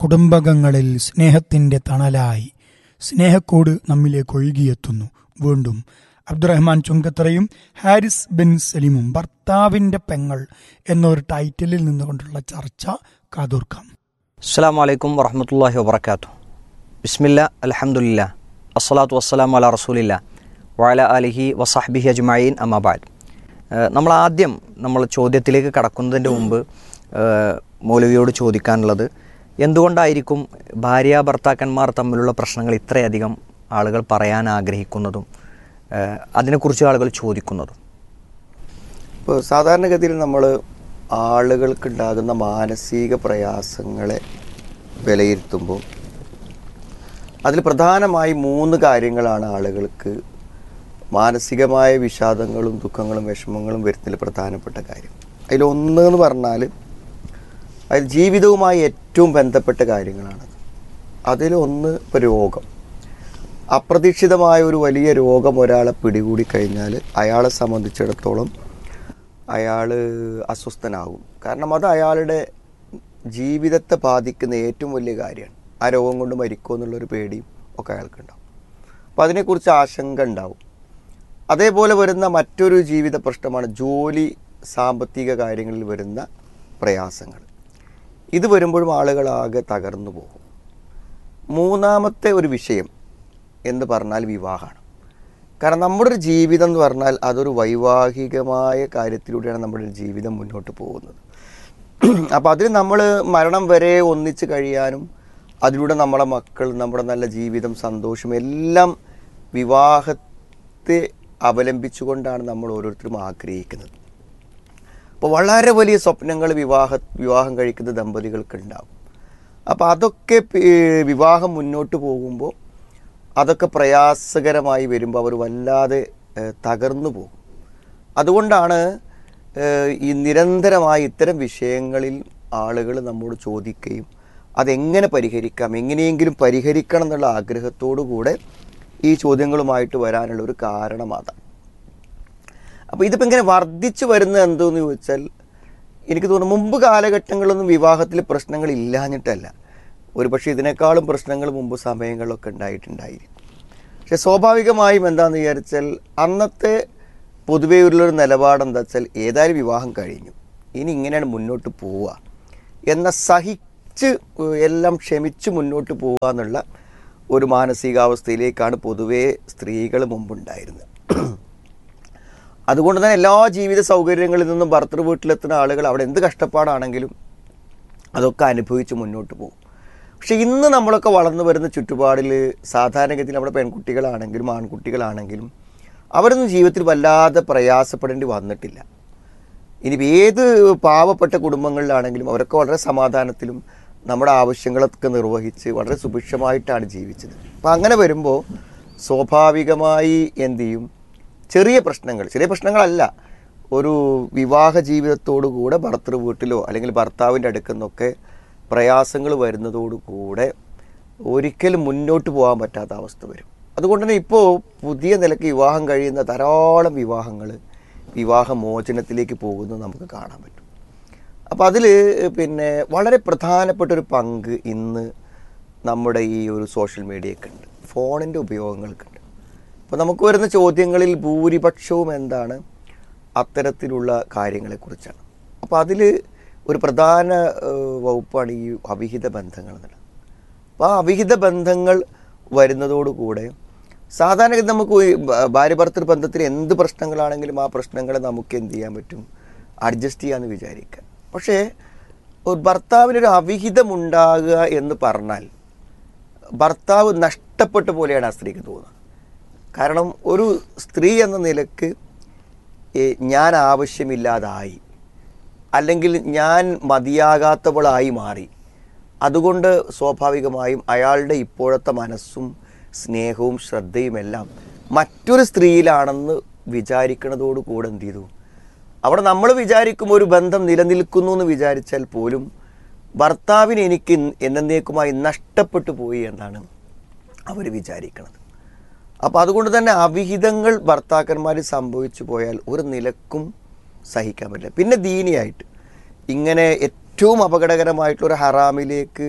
കുടുംബകങ്ങളിൽ സ്നേഹത്തിന്റെ തണലായി സ്നേഹക്കോട് നമ്മിലേക്ക് ഒഴുകിയെത്തുന്നു വീണ്ടും അബ്ദുറഹ്മാൻ ചുങ്കത്തറയും ഹാരിസ് ബിൻ സലീമും ഭർത്താവിന്റെ പെങ്ങൾ എന്നൊരു ടൈറ്റിലിൽ നിന്നുകൊണ്ടുള്ള ചർച്ച കാതോർക്കാം അസ്സാം വലൈക്കും വറഹമത്തല്ലാഹി വബർക്കാത്തു ബിസ്മില്ല അലഹമുല്ല അസ്സലാത്തു വസ്സലാം അല റസൂലില്ല വാല അലിഹി വസാഹ്ബിഹി അജ്മീൻ അമ്മാബാദ് നമ്മൾ ആദ്യം നമ്മൾ ചോദ്യത്തിലേക്ക് കടക്കുന്നതിൻ്റെ മുമ്പ് ഏഹ്, മൗലവിയോട് ചോദിക്കാനുള്ളത് എന്തുകൊണ്ടായിരിക്കും ഭാര്യ ഭർത്താക്കന്മാർ തമ്മിലുള്ള പ്രശ്നങ്ങൾ ഇത്രയധികം ആളുകൾ പറയാൻ ആഗ്രഹിക്കുന്നതും ഏഹ്, അതിനെക്കുറിച്ച് ആളുകൾ ചോദിക്കുന്നതും ഇപ്പോൾ സാധാരണഗതിയിൽ നമ്മൾ ആളുകൾക്കുണ്ടാകുന്ന മാനസിക പ്രയാസങ്ങളെ വിലയിരുത്തുമ്പോൾ അതിൽ പ്രധാനമായി മൂന്ന് കാര്യങ്ങളാണ് ആളുകൾക്ക് മാനസികമായ വിഷാദങ്ങളും ദുഃഖങ്ങളും വിഷമങ്ങളും വരുന്നതിൽ പ്രധാനപ്പെട്ട കാര്യം അതിലൊന്ന് എന്ന് പറഞ്ഞാൽ അതിൽ ജീവിതവുമായി ഏറ്റവും ബന്ധപ്പെട്ട കാര്യങ്ങളാണത് അതിലൊന്ന് ഇപ്പോൾ രോഗം അപ്രതീക്ഷിതമായ ഒരു വലിയ രോഗം ഒരാളെ പിടികൂടി കഴിഞ്ഞാൽ അയാളെ സംബന്ധിച്ചിടത്തോളം അയാൾ അസ്വസ്ഥനാകും കാരണം അത് അയാളുടെ ജീവിതത്തെ ബാധിക്കുന്ന ഏറ്റവും വലിയ കാര്യമാണ് ആ രോഗം കൊണ്ട് മരിക്കുമോ എന്നുള്ളൊരു പേടിയും ഒക്കെ അയാൾക്കുണ്ടാവും അപ്പോൾ അതിനെക്കുറിച്ച് ആശങ്ക ഉണ്ടാവും അതേപോലെ വരുന്ന മറ്റൊരു ജീവിത പ്രശ്നമാണ് ജോലി സാമ്പത്തിക കാര്യങ്ങളിൽ വരുന്ന പ്രയാസങ്ങൾ ഇത് വരുമ്പോഴും ആളുകളാകെ തകർന്നു പോകും മൂന്നാമത്തെ ഒരു വിഷയം എന്ന് പറഞ്ഞാൽ വിവാഹമാണ് കാരണം നമ്മുടെ ഒരു ജീവിതം എന്ന് പറഞ്ഞാൽ അതൊരു വൈവാഹികമായ കാര്യത്തിലൂടെയാണ് നമ്മുടെ ഒരു ജീവിതം മുന്നോട്ട് പോകുന്നത് അപ്പോൾ അതിൽ നമ്മൾ മരണം വരെ ഒന്നിച്ച് കഴിയാനും അതിലൂടെ നമ്മളെ മക്കൾ നമ്മുടെ നല്ല ജീവിതം സന്തോഷം എല്ലാം വിവാഹത്തെ അവലംബിച്ചുകൊണ്ടാണ് നമ്മൾ ഓരോരുത്തരും ആഗ്രഹിക്കുന്നത് അപ്പോൾ വളരെ വലിയ സ്വപ്നങ്ങൾ വിവാഹ വിവാഹം കഴിക്കുന്ന ദമ്പതികൾക്ക് ഉണ്ടാവും അപ്പോൾ അതൊക്കെ പി- വിവാഹം മുന്നോട്ട് പോകുമ്പോൾ അതൊക്കെ പ്രയാസകരമായി വരുമ്പോൾ അവർ വല്ലാതെ ഏഹ്, തകർന്നു പോകും അതുകൊണ്ടാണ് ഏഹ്, ഈ നിരന്തരമായി ഇത്തരം വിഷയങ്ങളിൽ ആളുകൾ നമ്മോട് ചോദിക്കുകയും അതെങ്ങനെ പരിഹരിക്കാം എങ്ങനെയെങ്കിലും പരിഹരിക്കണം എന്നുള്ള ആഗ്രഹത്തോടു കൂടെ ഈ ചോദ്യങ്ങളുമായിട്ട് വരാനുള്ള ഒരു കാരണം അതാണ് അപ്പോൾ ഇതിപ്പോൾ ഇങ്ങനെ വർദ്ധിച്ചു വരുന്നത് എന്തോന്ന് ചോദിച്ചാൽ എനിക്ക് തോന്നുന്നു മുമ്പ് കാലഘട്ടങ്ങളിലൊന്നും വിവാഹത്തിൽ പ്രശ്നങ്ങൾ ഇല്ലാഞ്ഞിട്ടല്ല ഒരു പക്ഷേ ഇതിനേക്കാളും പ്രശ്നങ്ങൾ മുമ്പ് സമയങ്ങളിലൊക്കെ ഉണ്ടായിട്ടുണ്ടായിരിക്കും പക്ഷെ സ്വാഭാവികമായും എന്താണെന്ന് വിചാരിച്ചാൽ അന്നത്തെ പൊതുവേ ഉള്ളൊരു നിലപാട് എന്താ വെച്ചാൽ ഏതായാലും വിവാഹം കഴിഞ്ഞു ഇനി ഇങ്ങനെയാണ് മുന്നോട്ട് പോവുക എന്ന സഹിച്ച് എല്ലാം ക്ഷമിച്ച് മുന്നോട്ട് പോവുക എന്നുള്ള ഒരു മാനസികാവസ്ഥയിലേക്കാണ് പൊതുവേ സ്ത്രീകൾ മുമ്പുണ്ടായിരുന്നത് അതുകൊണ്ട് തന്നെ എല്ലാ ജീവിത സൗകര്യങ്ങളിൽ നിന്നും ഭർത്തൃ വീട്ടിലെത്തുന്ന ആളുകൾ അവിടെ എന്ത് കഷ്ടപ്പാടാണെങ്കിലും അതൊക്കെ അനുഭവിച്ച് മുന്നോട്ട് പോകും പക്ഷെ ഇന്ന് നമ്മളൊക്കെ വളർന്നു വരുന്ന ചുറ്റുപാടിൽ സാധാരണഗതിയിൽ നമ്മുടെ പെൺകുട്ടികളാണെങ്കിലും ആൺകുട്ടികളാണെങ്കിലും അവരൊന്നും ജീവിതത്തിൽ വല്ലാതെ പ്രയാസപ്പെടേണ്ടി വന്നിട്ടില്ല ഇനി ഏത് പാവപ്പെട്ട കുടുംബങ്ങളിലാണെങ്കിലും അവരൊക്കെ വളരെ സമാധാനത്തിലും നമ്മുടെ ആവശ്യങ്ങളൊക്കെ നിർവഹിച്ച് വളരെ സുഭിക്ഷമായിട്ടാണ് ജീവിച്ചത് അപ്പം അങ്ങനെ വരുമ്പോൾ സ്വാഭാവികമായി എന്ത് ചെയ്യും ചെറിയ പ്രശ്നങ്ങൾ ചെറിയ പ്രശ്നങ്ങളല്ല ഒരു വിവാഹ ജീവിതത്തോടു കൂടെ ഭർത്തൃ വീട്ടിലോ അല്ലെങ്കിൽ ഭർത്താവിൻ്റെ അടുക്കുന്നൊക്കെ പ്രയാസങ്ങൾ വരുന്നതോടുകൂടെ ഒരിക്കലും മുന്നോട്ട് പോകാൻ പറ്റാത്ത അവസ്ഥ വരും അതുകൊണ്ട് തന്നെ ഇപ്പോൾ പുതിയ നിലയ്ക്ക് വിവാഹം കഴിയുന്ന ധാരാളം വിവാഹങ്ങൾ വിവാഹമോചനത്തിലേക്ക് പോകുന്നത് നമുക്ക് കാണാൻ പറ്റും അപ്പോൾ അതിൽ പിന്നെ വളരെ പ്രധാനപ്പെട്ട ഒരു പങ്ക് ഇന്ന് നമ്മുടെ ഈ ഒരു സോഷ്യൽ മീഡിയയ്ക്ക് ഉണ്ട് ഫോണിൻ്റെ ഉപയോഗങ്ങൾക്കുണ്ട് അപ്പോൾ നമുക്ക് വരുന്ന ചോദ്യങ്ങളിൽ ഭൂരിപക്ഷവും എന്താണ് അത്തരത്തിലുള്ള കാര്യങ്ങളെക്കുറിച്ചാണ് അപ്പോൾ അതിൽ ഒരു പ്രധാന ഏഹ്, വകുപ്പാണ് ഈ അവിഹിത ബന്ധങ്ങൾ എന്നുള്ളത് അപ്പോൾ ആ അവിഹിത ബന്ധങ്ങൾ വരുന്നതോടുകൂടെ സാധാരണ നമുക്ക് ഈ ഭ- ഭാര്യ ഭർത്തൃ ബന്ധത്തിൽ എന്ത് പ്രശ്നങ്ങളാണെങ്കിലും ആ പ്രശ്നങ്ങളെ നമുക്ക് എന്ത് ചെയ്യാൻ പറ്റും അഡ്ജസ്റ്റ് ചെയ്യാമെന്ന് വിചാരിക്കുക പക്ഷേ ഒരു ഭർത്താവിനൊരു അവിഹിതം ഉണ്ടാകുക എന്ന് പറഞ്ഞാൽ ഭർത്താവ് നഷ്ടപ്പെട്ട പോലെയാണ് ആ സ്ത്രീക്ക് തോന്നുന്നത് കാരണം ഒരു സ്ത്രീ എന്ന നിലക്ക് ഏ, ഞാൻ ആവശ്യമില്ലാതായി അല്ലെങ്കിൽ ഞാൻ മതിയാകാത്തവളായി മാറി അതുകൊണ്ട് സ്വാഭാവികമായും അയാളുടെ ഇപ്പോഴത്തെ മനസ്സും സ്നേഹവും ശ്രദ്ധയുമെല്ലാം മറ്റൊരു സ്ത്രീയിലാണെന്ന് വിചാരിക്കണതോടു കൂടെ എന്ത് ചെയ്തു അവിടെ നമ്മൾ വിചാരിക്കും ഒരു ബന്ധം നിലനിൽക്കുന്നു എന്ന് വിചാരിച്ചാൽ പോലും ഭർത്താവിന് എനിക്ക് എന്നേക്കുമായി നഷ്ടപ്പെട്ടു പോയി എന്നാണ് അവർ വിചാരിക്കുന്നത് അപ്പോൾ അതുകൊണ്ട് തന്നെ അവിഹിതങ്ങൾ ഭർത്താക്കന്മാർ സംഭവിച്ചു പോയാൽ ഒരു നിലക്കും സഹിക്കാൻ പറ്റില്ല പിന്നെ ദീനിയായിട്ട് ഇങ്ങനെ ഏറ്റവും അപകടകരമായിട്ടുള്ള ഒരു ഹറാമിലേക്ക്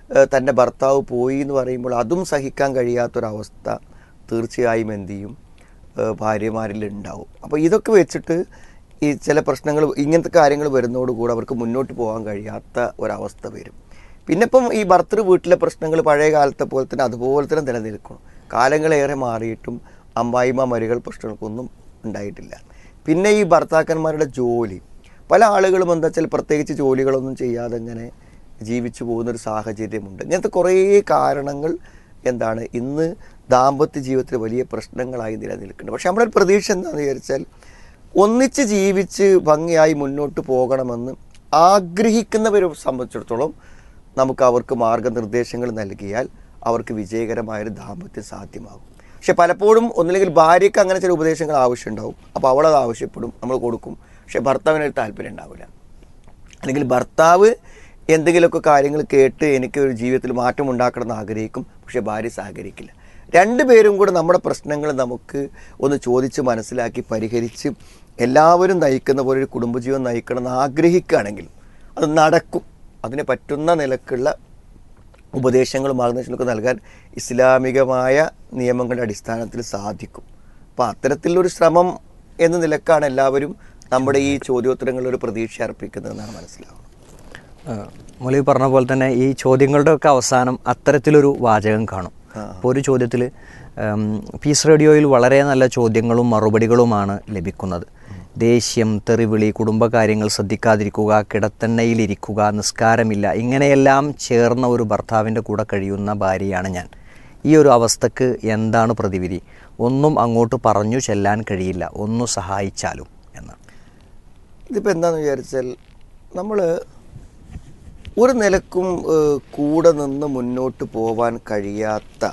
ഏഹ് തൻ്റെ ഭർത്താവ് പോയി എന്ന് പറയുമ്പോൾ അതും സഹിക്കാൻ കഴിയാത്തൊരവസ്ഥ തീർച്ചയായും എന്ത് ചെയ്യും ഏഹ് ഭാര്യമാരിൽ ഉണ്ടാവും അപ്പോൾ ഇതൊക്കെ വെച്ചിട്ട് ഈ ചില പ്രശ്നങ്ങൾ ഇങ്ങനത്തെ കാര്യങ്ങൾ വരുന്നതോടുകൂടി അവർക്ക് മുന്നോട്ട് പോകാൻ കഴിയാത്ത ഒരവസ്ഥ വരും പിന്നെ ഇപ്പം ഈ ഭർത്തൃ വീട്ടിലെ പ്രശ്നങ്ങൾ പഴയ കാലത്തെ പോലെ തന്നെ അതുപോലെ തന്നെ നിലനിൽക്കണം കാലങ്ങളേറെ മാറിയിട്ടും അമ്മായിമ്മ മരുകൾ പ്രശ്നങ്ങൾക്കൊന്നും ഉണ്ടായിട്ടില്ല പിന്നെ ഈ ഭർത്താക്കന്മാരുടെ ജോലി പല ആളുകളും എന്താ വെച്ചാൽ പ്രത്യേകിച്ച് ജോലികളൊന്നും ചെയ്യാതെ ഇങ്ങനെ ജീവിച്ചു പോകുന്നൊരു സാഹചര്യമുണ്ട് ഇങ്ങനത്തെ കുറേ കാരണങ്ങൾ എന്താണ് ഇന്ന് ദാമ്പത്യ ജീവിതത്തിൽ വലിയ പ്രശ്നങ്ങളായി നിലനിൽക്കുന്നുണ്ട് പക്ഷെ നമ്മുടെ ഒരു പ്രതീക്ഷ എന്താണെന്ന് വിചാരിച്ചാൽ ഒന്നിച്ച് ജീവിച്ച് ഭംഗിയായി മുന്നോട്ട് പോകണമെന്ന് ആഗ്രഹിക്കുന്നവരെ സംബന്ധിച്ചിടത്തോളം നമുക്ക് അവർക്ക് മാർഗനിർദ്ദേശങ്ങൾ നൽകിയാൽ അവർക്ക് വിജയകരമായൊരു ദാമ്പത്യം സാധ്യമാകും പക്ഷെ പലപ്പോഴും ഒന്നില്ലെങ്കിൽ ഭാര്യയ്ക്ക് അങ്ങനെ ചില ഉപദേശങ്ങൾ ആവശ്യമുണ്ടാവും അപ്പോൾ അവളത് ആവശ്യപ്പെടും നമ്മൾ കൊടുക്കും പക്ഷെ ഭർത്താവിനൊരു താല്പര്യം ഉണ്ടാവില്ല അല്ലെങ്കിൽ ഭർത്താവ് എന്തെങ്കിലുമൊക്കെ കാര്യങ്ങൾ കേട്ട് എനിക്ക് ഒരു ജീവിതത്തിൽ മാറ്റം ഉണ്ടാക്കണം എന്ന് ആഗ്രഹിക്കും പക്ഷെ ഭാര്യ സഹകരിക്കില്ല രണ്ടുപേരും കൂടെ നമ്മുടെ പ്രശ്നങ്ങൾ നമുക്ക് ഒന്ന് ചോദിച്ച് മനസ്സിലാക്കി പരിഹരിച്ച് എല്ലാവരും നയിക്കുന്ന പോലെ ഒരു കുടുംബജീവൻ നയിക്കണം എന്ന് ആഗ്രഹിക്കുകയാണെങ്കിൽ അത് നടക്കും അതിന് പറ്റുന്ന നിലക്കുള്ള ഉപദേശങ്ങളും മാർഗദർശനമൊക്കെ നൽകാൻ ഇസ്ലാമികമായ നിയമങ്ങളുടെ അടിസ്ഥാനത്തിൽ സാധിക്കും അപ്പോൾ അത്തരത്തിലൊരു ശ്രമം എന്ന നിലക്കാണ് എല്ലാവരും നമ്മുടെ ഈ ചോദ്യോത്തരങ്ങളിൽ ഒരു പ്രതീക്ഷ അർപ്പിക്കുന്നതെന്നാണ് മനസ്സിലാവുന്നത് മൊലി പറഞ്ഞ പോലെ തന്നെ ഈ ചോദ്യങ്ങളുടെ ഒക്കെ അവസാനം അത്തരത്തിലൊരു വാചകം കാണും അപ്പോൾ ഒരു ചോദ്യത്തിൽ പീസ് റേഡിയോയിൽ വളരെ നല്ല ചോദ്യങ്ങളും മറുപടികളുമാണ് ലഭിക്കുന്നത് ദേഷ്യം തെറിവിളി കുടുംബകാര്യങ്ങൾ ശ്രദ്ധിക്കാതിരിക്കുക കിടത്തണ്ണയിലിരിക്കുക നിസ്കാരമില്ല ഇങ്ങനെയെല്ലാം ചേർന്ന ഒരു ഭർത്താവിൻ്റെ കൂടെ കഴിയുന്ന ഭാര്യയാണ് ഞാൻ ഈ ഒരു അവസ്ഥക്ക് എന്താണ് പ്രതിവിധി ഒന്നും അങ്ങോട്ട് പറഞ്ഞു ചെല്ലാൻ കഴിയില്ല ഒന്ന് സഹായിച്ചാലും എന്നാണ് ഇതിപ്പോൾ എന്താണെന്ന് വിചാരിച്ചാൽ നമ്മൾ ഒരു നിലക്കും ഏഹ്, കൂടെ നിന്ന് മുന്നോട്ട് പോവാൻ കഴിയാത്ത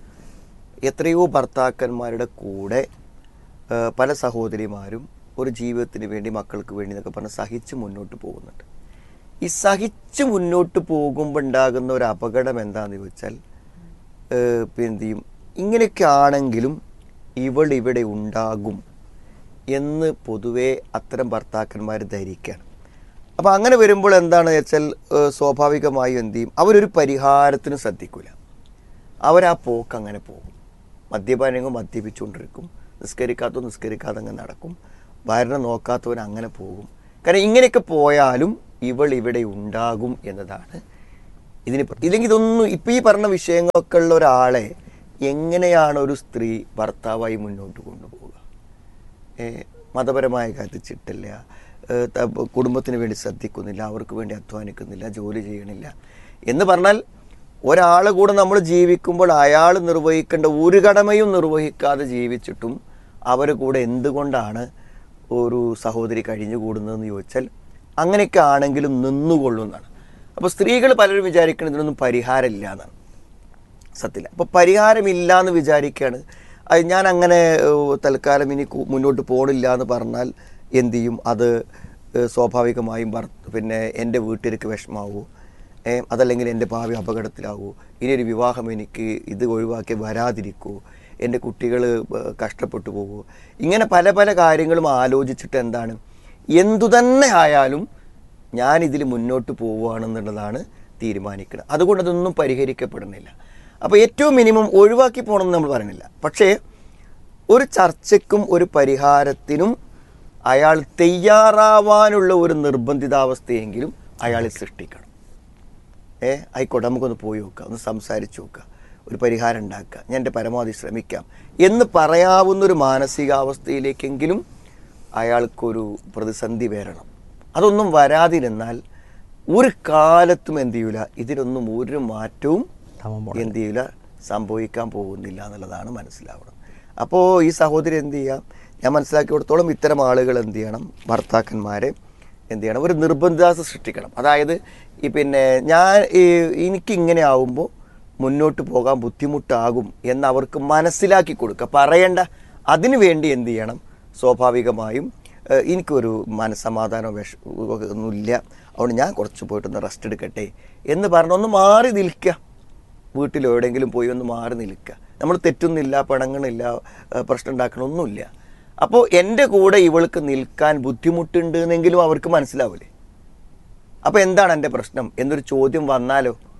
എത്രയോ ഭർത്താക്കന്മാരുടെ കൂടെ ഏഹ്, പല സഹോദരിമാരും ഒരു ജീവിതത്തിന് വേണ്ടി മക്കൾക്ക് വേണ്ടി എന്നൊക്കെ പറഞ്ഞ് സഹിച്ച് മുന്നോട്ട് പോകുന്നുണ്ട് ഈ സഹിച്ച് മുന്നോട്ട് പോകുമ്പോൾ ഉണ്ടാകുന്ന ഒരു അപകടം എന്താണെന്ന് ചോദിച്ചാൽ ഏഹ്, പിന്നെ എന്ത് ചെയ്യും ഇങ്ങനെയൊക്കെ ആണെങ്കിലും ഇവൾ ഇവിടെ ഉണ്ടാകും എന്ന് പൊതുവേ അത്തരം ഭർത്താക്കന്മാർ ധരിക്കുകയാണ് അപ്പോൾ അങ്ങനെ വരുമ്പോൾ എന്താണ് വെച്ചാൽ ഏഹ്, സ്വാഭാവികമായും എന്ത് ചെയ്യും അവരൊരു പരിഹാരത്തിന് ശ്രദ്ധിക്കില്ല അവരാ പോക്ക് അങ്ങനെ പോകും മദ്യപാനങ്ങൾ മദ്യപിച്ചുകൊണ്ടിരിക്കും നിസ്കരിക്കാത്ത നിസ്കരിക്കാതെ അങ്ങ് നടക്കും ഭാര്യനെ നോക്കാത്തവൻ അങ്ങനെ പോകും കാരണം ഇങ്ങനെയൊക്കെ പോയാലും ഇവൾ ഇവിടെ ഉണ്ടാകും എന്നതാണ് ഇതിന് പ്ര- ഇല്ലെങ്കിൽ ഇതൊന്നും ഇപ്പം ഈ പറഞ്ഞ വിഷയങ്ങളൊക്കെ ഉള്ള ഒരാളെ എങ്ങനെയാണ് ഒരു സ്ത്രീ ഭർത്താവായി മുന്നോട്ട് കൊണ്ടുപോവുക ഏ, മതപരമായ കാര്യത്തിൽ ചിട്ടില്ല ഏ, ത- കുടുംബത്തിന് വേണ്ടി ശ്രദ്ധിക്കുന്നില്ല അവർക്ക് വേണ്ടി അധ്വാനിക്കുന്നില്ല ജോലി ചെയ്യണില്ല എന്ന് പറഞ്ഞാൽ ഒരാൾ കൂടെ നമ്മൾ ജീവിക്കുമ്പോൾ അയാൾ നിർവഹിക്കേണ്ട ഒരു കടമയും നിർവഹിക്കാതെ ജീവിച്ചിട്ടും അവർ കൂടെ എന്തുകൊണ്ടാണ് ഒരു സഹോദരി കഴിഞ്ഞുകൂടുന്നതെന്ന് ചോദിച്ചാൽ അങ്ങനെയൊക്കെ ആണെങ്കിലും നിന്നുകൊള്ളുന്നതാണ് അപ്പോൾ സ്ത്രീകൾ പലരും വിചാരിക്കുന്നത് ഇതിനൊന്നും പരിഹാരമില്ല എന്നാണ് സത്യമില്ല അപ്പോൾ പരിഹാരമില്ല എന്ന് വിചാരിക്കുകയാണ് അത് ഞാൻ അങ്ങനെ ഏഹ്, തൽക്കാലം ഇനി കു- മുന്നോട്ട് പോകണില്ല എന്ന് പറഞ്ഞാൽ എന്ത് ചെയ്യും അത് ഏഹ്, സ്വാഭാവികമായും ഭർ പിന്നെ എൻ്റെ വീട്ടിലേക്ക് വിഷമാവൂ ഏ, അതല്ലെങ്കിൽ എൻ്റെ ഭാവി അപകടത്തിലാവൂ ഇനി ഒരു വിവാഹം എനിക്ക് ഇത് ഒഴിവാക്കി വരാതിരിക്കൂ എൻ്റെ കുട്ടികൾ കഷ്ടപ്പെട്ടു പോകൂ ഇങ്ങനെ പല പല കാര്യങ്ങളും ആലോചിച്ചിട്ട് എന്താണ് എന്തു തന്നെ ആയാലും ഞാൻ ഇതിൽ മുന്നോട്ട് പോവുകയാണെന്നുള്ളതാണ് തീരുമാനിക്കുന്നത് അതുകൊണ്ട് അതൊന്നും പരിഹരിക്കപ്പെടുന്നില്ല അപ്പോൾ ഏറ്റവും മിനിമം ഒഴിവാക്കി പോകണമെന്ന് നമ്മൾ പറയുന്നില്ല പക്ഷേ ഒരു ചർച്ചയ്ക്കും ഒരു പരിഹാരത്തിനും അയാൾ തയ്യാറാവാനുള്ള ഒരു നിർബന്ധിതാവസ്ഥയെങ്കിലും അയാൾ സൃഷ്ടിക്കണം ഏ ആയിക്കോട്ടെ നമുക്കൊന്ന് പോയി നോക്കാം ഒന്ന് സംസാരിച്ച് നോക്കാം ഒരു പരിഹാരം ഉണ്ടാക്കുക ഞാൻ എൻ്റെ പരമാവധി ശ്രമിക്കാം എന്ന് പറയാവുന്ന ഒരു മാനസികാവസ്ഥയിലേക്കെങ്കിലും അയാൾക്കൊരു പ്രതിസന്ധി വരണം അതൊന്നും വരാതിരുന്നാൽ ഒരു കാലത്തും എന്ത് ചെയ്യൂല ഇതിനൊന്നും ഒരു മാറ്റവും ഉണ്ടാവാൻ എന്ത് ചെയ്യൂല സംഭവിക്കാൻ പോകുന്നില്ല എന്നുള്ളതാണ് മനസ്സിലാവണം അപ്പോൾ ഈ സഹോദരി എന്ത് ചെയ്യാം ഞാൻ മനസ്സിലാക്കിയിടത്തോളം ഇത്തരം ആളുകൾ എന്ത് ചെയ്യണം ഭർത്താക്കന്മാരെ എന്ത് ചെയ്യണം ഒരു നിർബന്ധാസ സൃഷ്ടിക്കണം അതായത് ഈ പിന്നെ ഞാൻ ഈ എനിക്കിങ്ങനെ ആവുമ്പോൾ മുന്നോട്ട് പോകാൻ ബുദ്ധിമുട്ടാകും എന്ന് അവർക്ക് മനസ്സിലാക്കി കൊടുക്കുക പറയണ്ട അതിനു വേണ്ടി എന്ത് ചെയ്യണം സ്വാഭാവികമായും ഏഹ്, എനിക്കൊരു മനസ്സമാധാനമോ വിഷ ഒന്നുമില്ല അതുകൊണ്ട് ഞാൻ കുറച്ച് പോയിട്ടൊന്ന് റെസ്റ്റ് എടുക്കട്ടെ എന്ന് പറഞ്ഞൊന്ന് മാറി നിൽക്കുക വീട്ടിൽ എവിടെയെങ്കിലും പോയി ഒന്ന് മാറി നിൽക്കുക നമ്മൾ തെറ്റൊന്നുമില്ല പിണങ്ങണില്ല ഏഹ് പ്രശ്നം ഉണ്ടാക്കണമൊന്നുമില്ല അപ്പോൾ എൻ്റെ കൂടെ ഇവൾക്ക് നിൽക്കാൻ ബുദ്ധിമുട്ടുണ്ട് എന്നെങ്കിലും അവർക്ക് മനസ്സിലാവില്ലേ അപ്പോൾ എന്താണ് എൻ്റെ പ്രശ്നം എന്നൊരു ചോദ്യം വന്നാലോ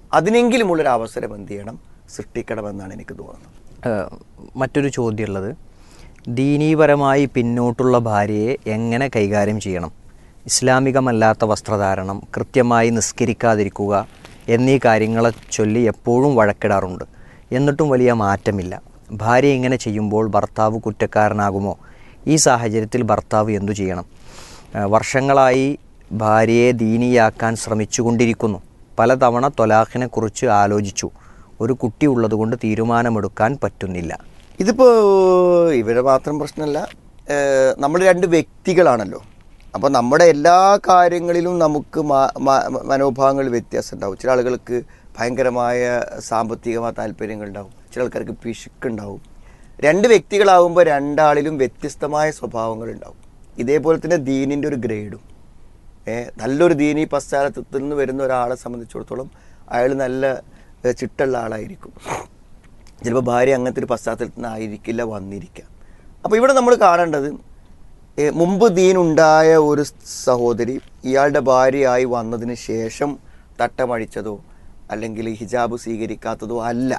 അതിനെങ്കിലുമുള്ളൊരു അവസരം എന്ത് ചെയ്യണം സൃഷ്ടിക്കണമെന്നാണ് എനിക്ക് തോന്നുന്നത് ഏഹ് മറ്റൊരു ചോദ്യമുള്ളത് ദീനീപരമായി പിന്നോട്ടുള്ള ഭാര്യയെ എങ്ങനെ കൈകാര്യം ചെയ്യണം ഇസ്ലാമികമല്ലാത്ത വസ്ത്രധാരണം കൃത്യമായി നിസ്കരിക്കാതിരിക്കുക എന്നീ കാര്യങ്ങളെ ചൊല്ലി എപ്പോഴും വഴക്കിടാറുണ്ട് എന്നിട്ടും വലിയ മാറ്റമില്ല ഭാര്യ ഇങ്ങനെ ചെയ്യുമ്പോൾ ഭർത്താവ് കുറ്റക്കാരനാകുമോ ഈ സാഹചര്യത്തിൽ ഭർത്താവ് എന്തു ചെയ്യണം ഏഹ് വർഷങ്ങളായി ഭാര്യയെ ദീനിയാക്കാൻ ശ്രമിച്ചുകൊണ്ടിരിക്കുന്നു പലതവണ തൊലാഖിനെക്കുറിച്ച് ആലോചിച്ചു ഒരു കുട്ടി ഉള്ളതുകൊണ്ട് തീരുമാനമെടുക്കാൻ പറ്റുന്നില്ല ഇതിപ്പോൾ ഇവരെ മാത്രം പ്രശ്നമല്ല ഏഹ് നമ്മൾ രണ്ട് വ്യക്തികളാണല്ലോ അപ്പോൾ നമ്മുടെ എല്ലാ കാര്യങ്ങളിലും നമുക്ക് മാ- മാ- മനോഭാവങ്ങൾ വ്യത്യാസം ഉണ്ടാവും ചില ആളുകൾക്ക് ഭയങ്കരമായ സാമ്പത്തികമായ താല്പര്യങ്ങൾ ഉണ്ടാവും ചില ആൾക്കാർക്ക് പിശുക്കുണ്ടാവും രണ്ട് വ്യക്തികളാവുമ്പോൾ രണ്ടാളിലും വ്യത്യസ്തമായ സ്വഭാവങ്ങൾ ഉണ്ടാവും ഇതേപോലെ തന്നെ ദീനിൻ്റെ ഒരു ഗ്രേഡും ഏ, നല്ലൊരു ദീനി പശ്ചാത്തലത്തിൽ നിന്ന് വരുന്ന ഒരാളെ സംബന്ധിച്ചിടത്തോളം അയാൾ നല്ല ഏ, ചിട്ടുള്ള ആളായിരിക്കും ചിലപ്പോൾ ഭാര്യ അങ്ങനത്തെ ഒരു പശ്ചാത്തലത്തിൽ നിന്ന് ആയിരിക്കില്ല വന്നിരിക്കാം അപ്പോൾ ഇവിടെ നമ്മൾ കാണേണ്ടത് ഏ, മുമ്പ് ദീനുണ്ടായ ഒരു സഹോദരി ഇയാളുടെ ഭാര്യയായി വന്നതിന് ശേഷം തട്ടമഴിച്ചതോ അല്ലെങ്കിൽ ഹിജാബ് സ്വീകരിക്കാത്തതോ അല്ല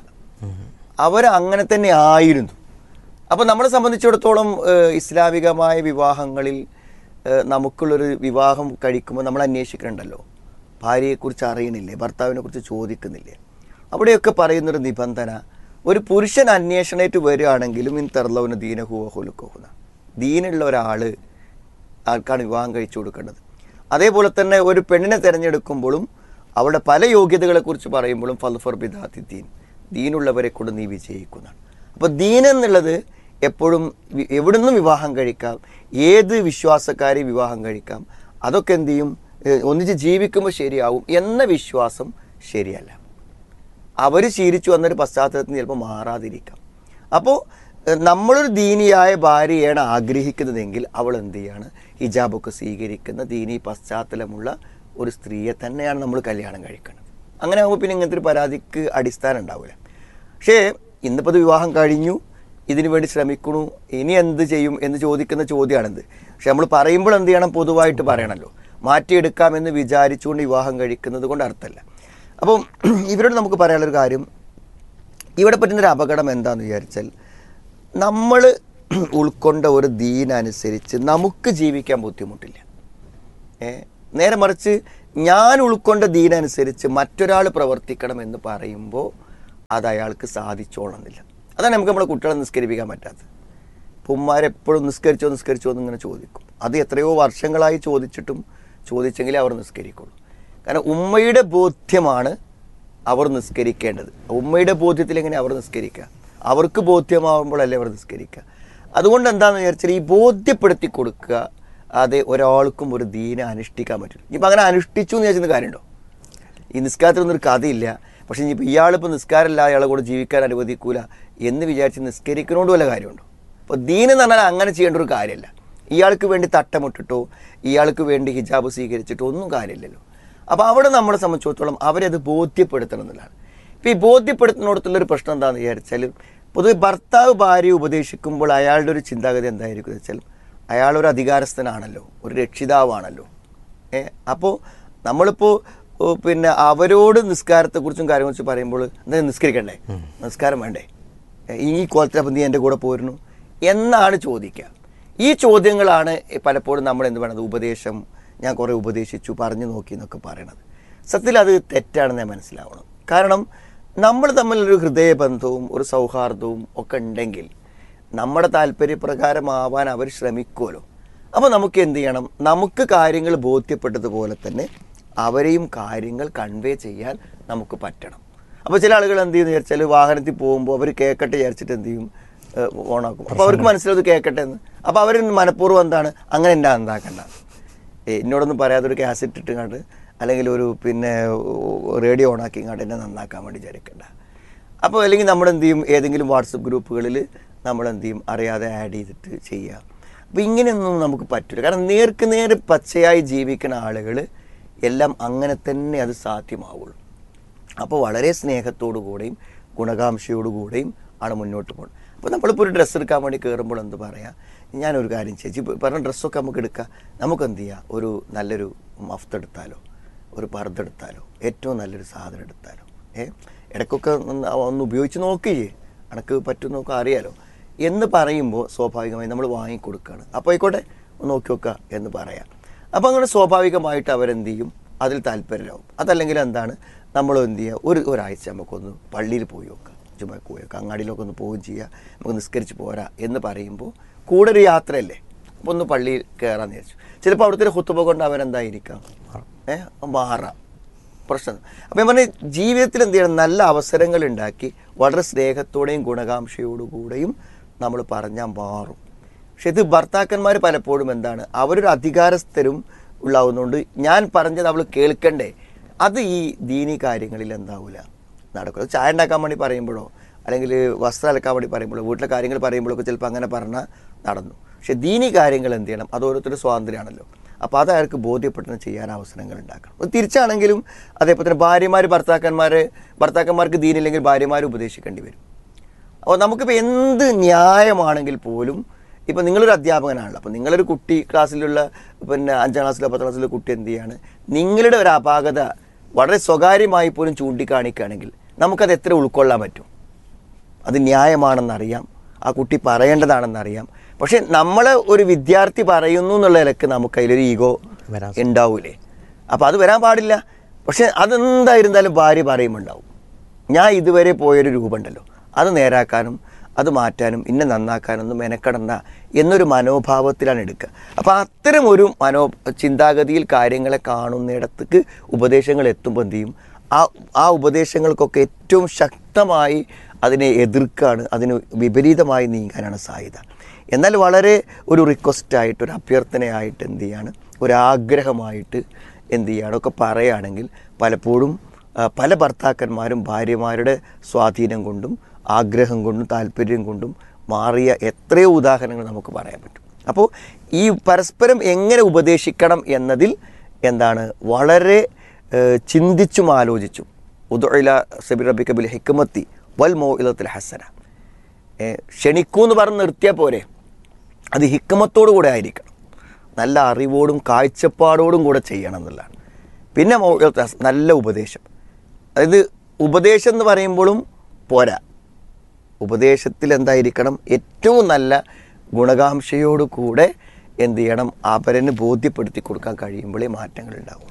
അവർ അങ്ങനെ തന്നെ ആയിരുന്നു അപ്പോൾ നമ്മളെ സംബന്ധിച്ചിടത്തോളം ഏഹ്, ഇസ്ലാമികമായ വിവാഹങ്ങളിൽ ഏഹ്, നമുക്കുള്ളൊരു വിവാഹം കഴിക്കുമ്പോൾ നമ്മൾ അന്വേഷിക്കുന്നുണ്ടല്ലോ ഭാര്യയെക്കുറിച്ച് അറിയണില്ലേ ഭർത്താവിനെ കുറിച്ച് ചോദിക്കുന്നില്ലേ അവിടെയൊക്കെ പറയുന്നൊരു നിബന്ധന ഒരു പുരുഷൻ അന്വേഷണമായിട്ട് വരികയാണെങ്കിലും ഇൻ തെർലവിന് ദീനഹുവഹുലുക്കോഹുന ദീനുള്ള ഒരാൾ ആൾക്കാണ് വിവാഹം കഴിച്ചു കൊടുക്കേണ്ടത് അതേപോലെ തന്നെ ഒരു പെണ്ണിനെ തിരഞ്ഞെടുക്കുമ്പോഴും അവിടെ പല യോഗ്യതകളെക്കുറിച്ച് പറയുമ്പോഴും ഫൽഫർ ബിദാത്തി ദീൻ ദീനുള്ളവരെ കൊണ്ട് നീ വിജയിക്കുന്നതാണ് അപ്പോൾ ദീൻ എന്നുള്ളത് എപ്പോഴും വി- എവിടുന്നും വിവാഹം കഴിക്കാം ഏത് വിശ്വാസക്കാരെ വിവാഹം കഴിക്കാം അതൊക്കെ എന്ത് ചെയ്യും ഏഹ് ഒന്നിച്ച് ജീവിക്കുമ്പോൾ ശരിയാവും എന്ന വിശ്വാസം ശരിയല്ല അവർ ശീലിച്ചു വന്നൊരു പശ്ചാത്തലത്തിൽ നിന്ന് ചിലപ്പോൾ മാറാതിരിക്കാം അപ്പോൾ ഏഹ് നമ്മളൊരു ദീനിയായ ഭാര്യയാണ് ആഗ്രഹിക്കുന്നതെങ്കിൽ അവൾ എന്ത് ചെയ്യാണ് ഹിജാബൊക്കെ സ്വീകരിക്കുന്ന ദീനി പശ്ചാത്തലമുള്ള ഒരു സ്ത്രീയെ തന്നെയാണ് നമ്മൾ കല്യാണം കഴിക്കുന്നത് അങ്ങനെ ആകുമ്പോൾ പിന്നെ ഇങ്ങനത്തെ ഒരു പരാതിക്ക് അടിസ്ഥാനം ഉണ്ടാവില്ല പക്ഷേ ഇന്നിപ്പോൾ ഇത് വിവാഹം കഴിഞ്ഞു ഇതിനു വേണ്ടി ശ്രമിക്കണു ഇനി എന്ത് ചെയ്യും എന്ന് ചോദിക്കുന്ന ചോദ്യമാണിത് പക്ഷെ നമ്മൾ പറയുമ്പോൾ എന്ത് ചെയ്യണം പൊതുവായിട്ട് പറയണമല്ലോ മാറ്റിയെടുക്കാമെന്ന് വിചാരിച്ചുകൊണ്ട് വിവാഹം കഴിക്കുന്നത് കൊണ്ട് അർത്ഥമല്ല അപ്പം ഇവരോട് നമുക്ക് പറയാനുള്ളൊരു കാര്യം ഇവിടെ പറ്റുന്നൊരു അപകടം എന്താണെന്ന് വിചാരിച്ചാൽ നമ്മൾ ഉൾക്കൊണ്ട ഒരു ദീനനുസരിച്ച് നമുക്ക് ജീവിക്കാൻ ബുദ്ധിമുട്ടില്ല ഏ നേരെ മറിച്ച് ഞാൻ ഉൾക്കൊണ്ട ദീനനുസരിച്ച് മറ്റൊരാൾ പ്രവർത്തിക്കണം എന്ന് പറയുമ്പോൾ അത് അയാൾക്ക് സാധിച്ചോളന്നില്ല അതാണ് നമുക്ക് നമ്മുടെ കുട്ടികളെ നിസ്കരിപ്പിക്കാൻ പറ്റാത്തത് ഇപ്പം ഉമ്മാരെപ്പോഴും നിസ്കരിച്ചോ നിസ്കരിച്ചോ എന്ന് ഇങ്ങനെ ചോദിക്കും അത് എത്രയോ വർഷങ്ങളായി ചോദിച്ചിട്ടും ചോദിച്ചെങ്കിലേ അവർ നിസ്കരിക്കുള്ളൂ കാരണം ഉമ്മയുടെ ബോധ്യമാണ് അവർ നിസ്കരിക്കേണ്ടത് ഉമ്മയുടെ ബോധ്യത്തിൽ എങ്ങനെ അവർ നിസ്കരിക്കുക അവർക്ക് ബോധ്യമാകുമ്പോഴല്ലേ അവർ നിസ്കരിക്കുക അതുകൊണ്ട് എന്താണെന്ന് വിചാരിച്ചാൽ ഈ ബോധ്യപ്പെടുത്തി കൊടുക്കുക അതെ ഒരാൾക്കും ഒരു ദീന അനുഷ്ഠിക്കാൻ പറ്റില്ല ഇനിയിപ്പോൾ അങ്ങനെ അനുഷ്ഠിച്ചു എന്ന് വിചാരിക്കുന്ന കാര്യമുണ്ടോ ഈ നിസ്കാരത്തിനൊന്നും ഒരു കഥയില്ല പക്ഷേ ഇനിയിപ്പോൾ ഇയാളിപ്പോൾ നിസ്കാരമില്ല അയാളെ കൂടെ ജീവിക്കാൻ അനുവദിക്കൂല എന്ന് വിചാരിച്ച് നിസ്കരിക്കുന്നതുകൊണ്ട് വല്ല കാര്യമുണ്ടോ അപ്പോൾ ദീൻ എന്ന് പറഞ്ഞാൽ അങ്ങനെ ചെയ്യേണ്ട ഒരു കാര്യമല്ല ഇയാൾക്ക് വേണ്ടി തട്ടമിട്ടിട്ടോ ഇയാൾക്ക് വേണ്ടി ഹിജാബ് സ്വീകരിച്ചിട്ടോ ഒന്നും കാര്യമില്ലല്ലോ അപ്പോൾ അവിടെ നമ്മളെ സംബന്ധിച്ചിടത്തോളം അവരത് ബോധ്യപ്പെടുത്തണം എന്നുള്ളതാണ് ഇപ്പോൾ ഈ ബോധ്യപ്പെടുത്തുന്നിടത്തുള്ളൊരു പ്രശ്നം എന്താണെന്ന് വിചാരിച്ചാൽ പൊതുവെ ഭർത്താവ് ഭാര്യയെ ഉപദേശിക്കുമ്പോൾ അയാളുടെ ഒരു ചിന്താഗതി എന്തായിരിക്കും എന്ന് വെച്ചാൽ അയാളൊരു അധികാരസ്ഥനാണല്ലോ ഒരു രക്ഷിതാവാണല്ലോ ഏ അപ്പോൾ നമ്മളിപ്പോൾ ഓ, പിന്നെ അവരോട് നിസ്കാരത്തെക്കുറിച്ചും കാര്യങ്ങളെക്കുറിച്ച് പറയുമ്പോൾ എന്താ നിസ്കരിക്കണ്ടേ നിസ്കാരം വേണ്ടേ ഏ, ഈ കോലത്തിൽ അപ്പം നീ എൻ്റെ കൂടെ പോരുന്നു എന്നാണ് ചോദിക്കുക ഈ ചോദ്യങ്ങളാണ് പലപ്പോഴും നമ്മൾ എന്ത് വേണത് ഉപദേശം ഞാൻ കുറേ ഉപദേശിച്ചു പറഞ്ഞു നോക്കി എന്നൊക്കെ പറയണത് സത്യത്തിൽ അത് തെറ്റാണെന്ന് ഞാൻ മനസ്സിലാവണം കാരണം നമ്മൾ തമ്മിലൊരു ഹൃദയബന്ധവും ഒരു സൗഹാർദ്ദവും ഒക്കെ ഉണ്ടെങ്കിൽ നമ്മുടെ താല്പര്യപ്രകാരമാവാൻ അവർ ശ്രമിക്കുമല്ലോ അപ്പോൾ നമുക്ക് എന്ത് ചെയ്യണം നമുക്ക് കാര്യങ്ങൾ ബോധ്യപ്പെട്ടതുപോലെ തന്നെ അവരെയും കാര്യങ്ങൾ കൺവേ ചെയ്യാൻ നമുക്ക് പറ്റണം അപ്പോൾ ചില ആളുകൾ എന്ത് ചെയ്യുന്നു വിചാരിച്ചാൽ വാഹനത്തിൽ പോകുമ്പോൾ അവർ കേൾക്കട്ടെ വിചാരിച്ചിട്ട് എന്ത് ചെയ്യും ഏഹ് ഓണാക്കും അപ്പോൾ അവർക്ക് മനസ്സിലത് കേൾക്കട്ടെ എന്ന് അപ്പോൾ അവർ മനഃപൂർവ്വം എന്താണ് അങ്ങനെ എൻ്റെ എന്താക്കണ്ട ഏ, എന്നോടൊന്നും പറയാതെ ഒരു കാസറ്റ് ഇട്ടുകൊണ്ട് അല്ലെങ്കിൽ ഒരു പിന്നെ റേഡിയോ ഓണാക്കി ഇങ്ങോട്ട് എന്നെ നന്നാക്കാൻ വേണ്ടി വിചാരിക്കണ്ട അപ്പോൾ അല്ലെങ്കിൽ നമ്മൾ എന്ത് ചെയ്യും ഏതെങ്കിലും വാട്സപ്പ് ഗ്രൂപ്പുകളിൽ നമ്മൾ എന്ത് ചെയ്യും അറിയാതെ ആഡ് ചെയ്തിട്ട് ചെയ്യുക അപ്പോൾ ഇങ്ങനെയൊന്നും നമുക്ക് പറ്റില്ല കാരണം നേർക്ക് നേര് പച്ചയായി ജീവിക്കുന്ന ആളുകൾ എല്ലാം അങ്ങനെ തന്നെ അത് സാധ്യമാവുള്ളൂ അപ്പോൾ വളരെ സ്നേഹത്തോടു കൂടെയും ഗുണകാംക്ഷയോടു കൂടെയും ആണ് മുന്നോട്ട് പോകുന്നത് അപ്പോൾ നമ്മളിപ്പോൾ ഒരു ഡ്രസ്സ് എടുക്കാൻ വേണ്ടി കയറുമ്പോൾ എന്ത് പറയാം ഞാനൊരു കാര്യം ചേച്ചി ഇപ്പോൾ പറഞ്ഞ ഡ്രസ്സൊക്കെ നമുക്ക് എടുക്കാം നമുക്ക് എന്ത് ചെയ്യാം ഒരു നല്ലൊരു മഫ്ത് എടുത്താലോ ഒരു പർദ്ദ എടുത്താലോ ഏറ്റവും നല്ലൊരു സാധനം എടുത്താലോ ഏ ഇടയ്ക്കൊക്കെ ഒന്ന് ഒന്ന് ഉപയോഗിച്ച് നോക്കിയേ അനക്ക് പറ്റും നോക്കാൻ അറിയാലോ എന്ന് പറയുമ്പോൾ സ്വാഭാവികമായി നമ്മൾ വാങ്ങിക്കൊടുക്കുകയാണ് അപ്പോൾ ആയിക്കോട്ടെ ഒന്ന് നോക്കി നോക്കുക എന്ന് പറയാം അപ്പോൾ അങ്ങനെ സ്വാഭാവികമായിട്ട് അവരെന്ത് ചെയ്യും അതിൽ താല്പര്യരാകും അതല്ലെങ്കിൽ എന്താണ് നമ്മൾ എന്ത് ചെയ്യുക ഒരു ഒരാഴ്ച നമുക്കൊന്ന് പള്ളിയിൽ പോയി നോക്കാം ചുമ്മാ പോയി നോക്കാം അങ്ങാടിയിലൊക്കെ ഒന്ന് പോവുകയും ചെയ്യുക നമുക്ക് നിസ്കരിച്ച് പോരാ എന്ന് പറയുമ്പോൾ കൂടെ ഒരു യാത്രയല്ലേ അപ്പോൾ ഒന്ന് പള്ളിയിൽ കയറാന്ന് വിചാരിച്ചു ചിലപ്പോൾ അവിടുത്തെ ഒരു ഹുത്തുബ കൊണ്ട് അവരെന്തായിരിക്കാം ഏ മാറാം പ്രശ്നം അപ്പം ഞാൻ പറഞ്ഞ ജീവിതത്തിൽ എന്ത് ചെയ്യണം നല്ല അവസരങ്ങൾ ഉണ്ടാക്കി വളരെ സ്നേഹത്തോടെയും ഗുണകാംക്ഷയോടുകൂടെയും നമ്മൾ പറഞ്ഞാൽ മാറും പക്ഷെ ഇത് ഭർത്താക്കന്മാർ പലപ്പോഴും എന്താണ് അവരൊരു അധികാരസ്ഥരും ഉള്ളാവുന്നതുകൊണ്ട് ഞാൻ പറഞ്ഞത് അവൾ കേൾക്കണ്ടേ അത് ഈ ദീനി കാര്യങ്ങളിൽ എന്താവില്ല നടക്കും അത് ചായ ഉണ്ടാക്കാൻ വേണ്ടി പറയുമ്പോഴോ അല്ലെങ്കിൽ വസ്ത്രം അലക്കാൻ വേണ്ടി പറയുമ്പോഴോ വീട്ടിലെ കാര്യങ്ങൾ പറയുമ്പോഴൊക്കെ ചിലപ്പോൾ അങ്ങനെ പറഞ്ഞാൽ നടന്നു പക്ഷെ ദീനി കാര്യങ്ങൾ എന്ത് ചെയ്യണം അത് ഓരോരുത്തരുടെ സ്വാതന്ത്ര്യമാണല്ലോ അപ്പോൾ അത് അയാൾക്ക് ബോധ്യപ്പെട്ടെന്ന് ചെയ്യാൻ അവസരങ്ങൾ ഉണ്ടാക്കണം അത് തിരിച്ചാണെങ്കിലും അതേപോലെ തന്നെ ഭാര്യമാർ ഭർത്താക്കന്മാർ ഭർത്താക്കന്മാർക്ക് ദീനില്ലെങ്കിൽ ഭാര്യമാർ ഉപദേശിക്കേണ്ടി വരും അപ്പോൾ നമുക്കിപ്പോൾ എന്ത് ന്യായമാണെങ്കിൽ പോലും ഇപ്പോൾ നിങ്ങളൊരു അധ്യാപകനാണല്ലോ അപ്പോൾ നിങ്ങളൊരു കുട്ടി ക്ലാസ്സിലുള്ള പിന്നെ അഞ്ചാം ക്ലാസ്സിലോ പത്താം ക്ലാസ്സിലോ കുട്ടി എന്ത് ചെയ്യാണ് നിങ്ങളുടെ ഒരു അപാകത വളരെ സ്വകാര്യമായി പോലും ചൂണ്ടിക്കാണിക്കുകയാണെങ്കിൽ നമുക്കത് എത്ര ഉൾക്കൊള്ളാൻ പറ്റും അത് ന്യായമാണെന്നറിയാം ആ കുട്ടി പറയേണ്ടതാണെന്നറിയാം പക്ഷെ നമ്മളെ ഒരു വിദ്യാർത്ഥി പറയുന്നു എന്നുള്ള നിലക്ക് നമുക്ക് അതിലൊരു ഈഗോ വരാൻ ഉണ്ടാവൂലേ അപ്പോൾ അത് വരാൻ പാടില്ല പക്ഷെ അതെന്തായിരുന്നാലും ഭാര്യ പറയുമുണ്ടാവും ഞാൻ ഇതുവരെ പോയൊരു രൂപമുണ്ടല്ലോ അത് നേരാക്കാനും അത് മാറ്റാനും ഇന്നെ നന്നാക്കാനൊന്നും മെനക്കെടണ്ട എന്നൊരു മനോഭാവത്തിലാണ് എടുക്കുക അപ്പോൾ അത്തരം ഒരു മനോ ചിന്താഗതിയിൽ കാര്യങ്ങളെ കാണുന്നിടത്തേക്ക് ഉപദേശങ്ങൾ എത്തുമ്പോൾ എന്ത് ചെയ്യും ആ ആ ഉപദേശങ്ങൾക്കൊക്കെ ഏറ്റവും ശക്തമായി അതിനെ എതിർക്കാണ് അതിന് വിപരീതമായി നീങ്ങാനാണ് സാധ്യത എന്നാൽ വളരെ ഒരു റിക്വസ്റ്റായിട്ട് ഒരു അഭ്യർത്ഥനയായിട്ട് എന്ത് ചെയ്യാണ് ഒരാഗ്രഹമായിട്ട് എന്ത് ചെയ്യാണ് ഒക്കെ പറയുകയാണെങ്കിൽ പലപ്പോഴും ആ, പല ഭർത്താക്കന്മാരും ഭാര്യമാരുടെ സ്വാധീനം കൊണ്ടും ആഗ്രഹം കൊണ്ടും താല്പര്യം കൊണ്ടും മാറിയ എത്രയോ ഉദാഹരണങ്ങൾ നമുക്ക് പറയാൻ പറ്റും അപ്പോൾ ഈ പരസ്പരം എങ്ങനെ ഉപദേശിക്കണം എന്നതിൽ എന്താണ് വളരെ ഏഹ്, ചിന്തിച്ചും ആലോചിച്ചും ഉദുഇല സബി റബിക ബിൽ ഹിക്മത്തി വൽ മോ ഇലത്തിൽ ഹസന ഏഹ്, ക്ഷണിക്കൂ എന്ന് പറഞ്ഞ് നിർത്തിയാൽ പോരെ അത് ഹിക്മത്തോടു കൂടെ ആയിരിക്കണം നല്ല അറിവോടും കാഴ്ചപ്പാടോടും കൂടെ ചെയ്യണം എന്നുള്ളതാണ് പിന്നെ മൗഇദത്തുൽ ഹസന, നല്ല ഉപദേശം അതായത് ഉപദേശം എന്ന് പറയുമ്പോഴും പോരാ ഉപദേശത്തിൽ എന്തായിരിക്കണം ഏറ്റവും നല്ല ഗുണകാംക്ഷയോടു കൂടെ എന്ത് ചെയ്യണം അവരന് ബോധ്യപ്പെടുത്തി കൊടുക്കാൻ കഴിയുമ്പോഴേ മാറ്റങ്ങൾ ഉണ്ടാവും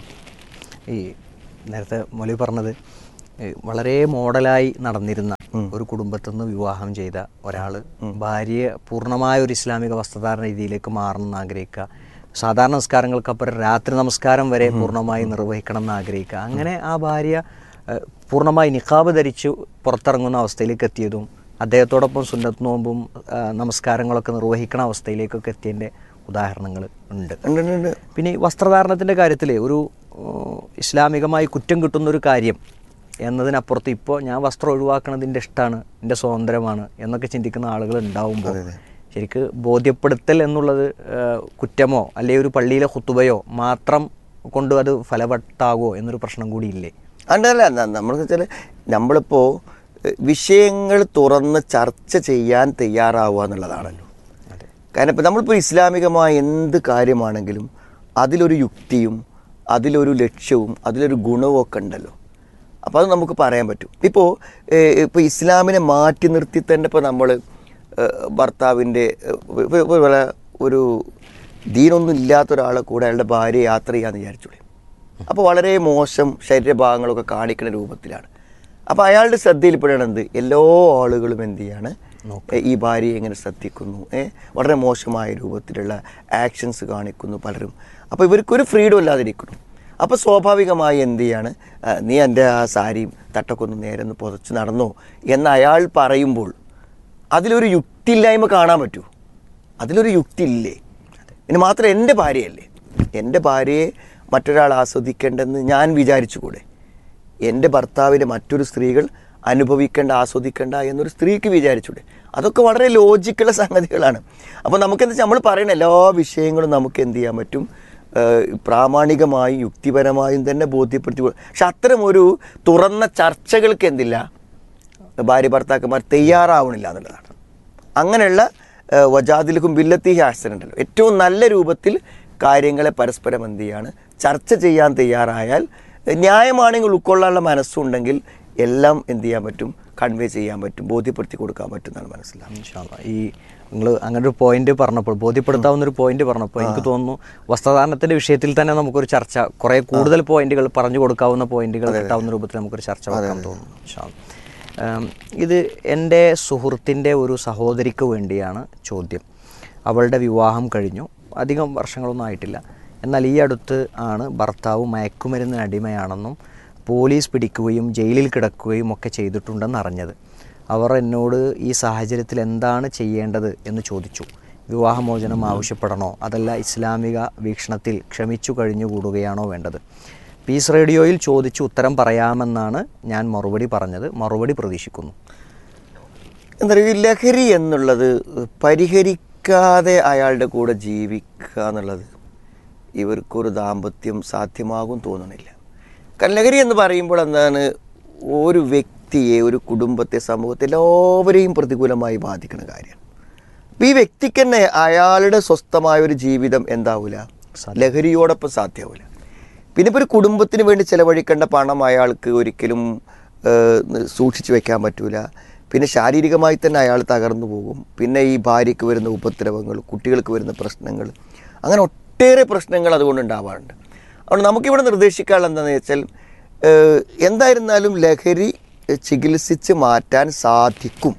ഈ നേരത്തെ മൊലി പറഞ്ഞത് ഈ വളരെ മോഡലായി നടന്നിരുന്ന ഒരു കുടുംബത്തിൽ നിന്ന് വിവാഹം ചെയ്ത ഒരാൾ ഭാര്യയെ പൂർണ്ണമായ ഒരു ഇസ്ലാമിക വസ്ത്രധാരണ രീതിയിലേക്ക് മാറണമെന്ന് ആഗ്രഹിക്കുക സാധാരണ നമസ്കാരങ്ങൾക്കപ്പുറം രാത്രി നമസ്കാരം വരെ പൂർണ്ണമായി നിർവഹിക്കണം എന്ന് ആഗ്രഹിക്കുക അങ്ങനെ ആ ഭാര്യ ഏഹ്, പൂർണ്ണമായി നിഖാബ് ധരിച്ച് പുറത്തിറങ്ങുന്ന അവസ്ഥയിലേക്ക് എത്തിയതും അദ്ദേഹത്തോടൊപ്പം സുന്നത്ത് നോമ്പും ആ, നമസ്കാരങ്ങളൊക്കെ നിർവഹിക്കണ അവസ്ഥയിലേക്കൊക്കെ എത്തിയതിൻ്റെ ഉദാഹരണങ്ങൾ ഉണ്ട് ഉണ്ട്, ഉണ്ട്, ഉണ്ട്. പിന്നെ ഈ വസ്ത്രധാരണത്തിൻ്റെ കാര്യത്തിൽ ഒരു ഏഹ്, ഇസ്ലാമികമായി കുറ്റം കിട്ടുന്ന ഒരു കാര്യം എന്നതിനപ്പുറത്ത് ഇപ്പോൾ ഞാൻ വസ്ത്രം ഒഴിവാക്കണതിൻ്റെ ഇഷ്ടമാണ് എൻ്റെ സ്വാതന്ത്ര്യമാണ് എന്നൊക്കെ ചിന്തിക്കുന്ന ആളുകൾ ഉണ്ടാവുമ്പോൾ ശരിക്ക് ബോധ്യപ്പെടുത്തൽ എന്നുള്ളത് ഏഹ്, കുറ്റമോ അല്ലെങ്കിൽ ഒരു പള്ളിയിലെ ഹുത്തുബയോ മാത്രം കൊണ്ട് അത് ഫലവത്താകുമോ എന്നൊരു പ്രശ്നം കൂടി ഇല്ലേ അതല്ല നമ്മൾ വെച്ചാൽ നമ്മളിപ്പോൾ വിഷയങ്ങൾ തുറന്ന് ചർച്ച ചെയ്യാൻ തയ്യാറാവുക എന്നുള്ളതാണല്ലോ കാരണം ഇപ്പം നമ്മളിപ്പോൾ ഇസ്ലാമികമായ എന്ത് കാര്യമാണെങ്കിലും അതിലൊരു യുക്തിയും അതിലൊരു ലക്ഷ്യവും അതിലൊരു ഗുണവും ഒക്കെ ഉണ്ടല്ലോ അപ്പോൾ അത് നമുക്ക് പറയാൻ പറ്റും ഇപ്പോൾ ഇപ്പോൾ ഇസ്ലാമിനെ മാറ്റി നിർത്തി തന്നെ ഇപ്പോൾ നമ്മൾ ഭർത്താവിൻ്റെ ഇതുപോലെ ഒരു ദീനൊന്നും ഇല്ലാത്ത ഒരാളെ കൂടെ അയാളുടെ ഭാര്യ യാത്ര ചെയ്യാമെന്ന് വിചാരിച്ചോളി അപ്പോൾ വളരെ മോശം ശരീരഭാഗങ്ങളൊക്കെ കാണിക്കുന്ന രൂപത്തിലാണ് അപ്പോൾ അയാളുടെ ശ്രദ്ധയിൽപ്പെടുകയാണ് എന്ത് എല്ലാ ആളുകളും എന്ത് ചെയ്യാണ് ഏ, ഈ ഭാര്യയെ എങ്ങനെ ശ്രദ്ധിക്കുന്നു ഏ, വളരെ മോശമായ രൂപത്തിലുള്ള ആക്ഷൻസ് കാണിക്കുന്നു പലരും അപ്പോൾ ഇവർക്കൊരു ഫ്രീഡം ഇല്ലാതിരിക്കുന്നു അപ്പോൾ സ്വാഭാവികമായി എന്ത് ചെയ്യാണ് ആ, നീ എൻ്റെ ആ സാരിയും തട്ടൊക്കെ ഒന്ന് നേരെ ഒന്ന് പുതച്ച് നടന്നോ എന്ന് അയാൾ പറയുമ്പോൾ അതിലൊരു യുക്തിയില്ലായ്മ കാണാൻ പറ്റൂ അതിലൊരു യുക്തി ഇല്ലേ ഇനി മാത്രം എൻ്റെ ഭാര്യയല്ലേ എൻ്റെ ഭാര്യയെ മറ്റൊരാൾ ആസ്വദിക്കേണ്ടെന്ന് ഞാൻ വിചാരിച്ചുകൂടെ എൻ്റെ ഭർത്താവിനെ മറ്റൊരു സ്ത്രീകൾ അനുഭവിക്കേണ്ട ആസ്വദിക്കേണ്ട എന്നൊരു സ്ത്രീക്ക് വിചാരിച്ചൂടെ അതൊക്കെ വളരെ ലോജിക്കുള്ള സംഗതികളാണ് അപ്പോൾ നമുക്കെന്താ വെച്ചാൽ നമ്മൾ പറയുന്ന എല്ലാ വിഷയങ്ങളും നമുക്ക് എന്ത് ചെയ്യാൻ പറ്റും ഏഹ് പ്രാമാണികമായും യുക്തിപരമായും തന്നെ ബോധ്യപ്പെടുത്തി കൊ- പക്ഷെ അത്തരം ഒരു തുറന്ന ചർച്ചകൾക്ക് എന്തില്ല ഭാര്യ ഭർത്താക്കന്മാർ തയ്യാറാവണില്ല എന്നുള്ളതാണ് അങ്ങനെയുള്ള ഏഹ്, വജാദിലക്കും ബില്ലത്തി ഹാസൻ ഉണ്ടല്ലോ ഏറ്റവും നല്ല രൂപത്തിൽ കാര്യങ്ങളെ പരസ്പരം എന്ത് ചെയ്യാണ് ചർച്ച ചെയ്യാൻ തയ്യാറായാൽ ഏഹ്, ന്യായമാണെങ്കിൽ ഉൾക്കൊള്ളാനുള്ള മനസ്സുണ്ടെങ്കിൽ എല്ലാം എന്ത് ചെയ്യാൻ പറ്റും കൺവേ ചെയ്യാൻ പറ്റും ബോധ്യപ്പെടുത്തി കൊടുക്കാൻ പറ്റും എന്നാണ് മനസ്സിലാവുന്നത് ഇൻഷാല്ലാ. ഈ നിങ്ങൾ അങ്ങനെ ഒരു പോയിന്റ് പറഞ്ഞപ്പോൾ ബോധ്യപ്പെടുത്താവുന്ന ഒരു പോയിന്റ് പറഞ്ഞപ്പോൾ എനിക്ക് തോന്നുന്നു വസ്ത്രധാരണത്തിന്റെ വിഷയത്തിൽ തന്നെ നമുക്കൊരു ചർച്ച കുറെ കൂടുതൽ പോയിന്റുകൾ പറഞ്ഞു കൊടുക്കാവുന്ന പോയിന്റുകൾ കിട്ടാവുന്ന രൂപത്തിൽ നമുക്കൊരു ചർച്ച വെക്കാൻ തോന്നുന്നു ഇൻഷാല്ലാ. ഉം, ഇത് എൻ്റെ സുഹൃത്തിൻ്റെ ഒരു സഹോദരിക്ക് വേണ്ടിയാണ് ചോദ്യം അവളുടെ വിവാഹം കഴിഞ്ഞു അധികം വർഷങ്ങളൊന്നും ആയിട്ടില്ല എന്നാൽ ഈ അടുത്ത് ആണ് ഭർത്താവ് മയക്കുമരുന്നിന് അടിമയാണെന്നും പോലീസ് പിടിക്കുകയും ജയിലിൽ കിടക്കുകയും ഒക്കെ ചെയ്തിട്ടുണ്ടെന്ന് അറിഞ്ഞത് അവർ എന്നോട് ഈ സാഹചര്യത്തിൽ എന്താണ് ചെയ്യേണ്ടത് എന്ന് ചോദിച്ചു വിവാഹമോചനം ആവശ്യപ്പെടണോ അതല്ല ഇസ്ലാമിക വീക്ഷണത്തിൽ ക്ഷമിച്ചു കഴിഞ്ഞുകൂടുകയാണോ വേണ്ടത് പീസ് റേഡിയോയിൽ ചോദിച്ചു ഉത്തരം പറയാമെന്നാണ് ഞാൻ മറുപടി പറഞ്ഞത് മറുപടി പ്രതീക്ഷിക്കുന്നു എന്താ പറയുക ഈ ലഹരി എന്നുള്ളത് പരിഹരിക്കാതെ അയാളുടെ കൂടെ ജീവിക്കുക എന്നുള്ളത് ഇവർക്കൊരു ദാമ്പത്യം സാധ്യമാകും തോന്നണില്ല കാരണം ലഹരി എന്ന് പറയുമ്പോൾ എന്താണ് ഒരു വ്യക്തിയെ ഒരു കുടുംബത്തെ സമൂഹത്തെ എല്ലാവരെയും പ്രതികൂലമായി ബാധിക്കുന്ന കാര്യമാണ് അപ്പം ഈ വ്യക്തിക്ക് തന്നെ അയാളുടെ സ്വസ്ഥമായ ഒരു ജീവിതം എന്താവില്ല ലഹരിയോടൊപ്പം സാധ്യമാവില്ല പിന്നെ ഇപ്പോൾ ഒരു കുടുംബത്തിന് വേണ്ടി ചിലവഴിക്കേണ്ട പണം അയാൾക്ക് ഒരിക്കലും ഏഹ്, സൂക്ഷിച്ചു വെക്കാൻ പറ്റൂല പിന്നെ ശാരീരികമായി തന്നെ അയാൾ തകർന്നു പോകും പിന്നെ ഈ ഭാര്യയ്ക്ക് വരുന്ന ഉപദ്രവങ്ങൾ കുട്ടികൾക്ക് വരുന്ന പ്രശ്നങ്ങൾ അങ്ങനെ ഒട്ടേറെ പ്രശ്നങ്ങൾ അതുകൊണ്ട് ഉണ്ടാവാറുണ്ട് അതുകൊണ്ട് നമുക്കിവിടെ നിർദ്ദേശിക്കാനുള്ള എന്താണെന്ന് വെച്ചാൽ ഏഹ്, എന്തായിരുന്നാലും ലഹരി ഏഹ്, ചികിത്സിച്ച് മാറ്റാൻ സാധിക്കും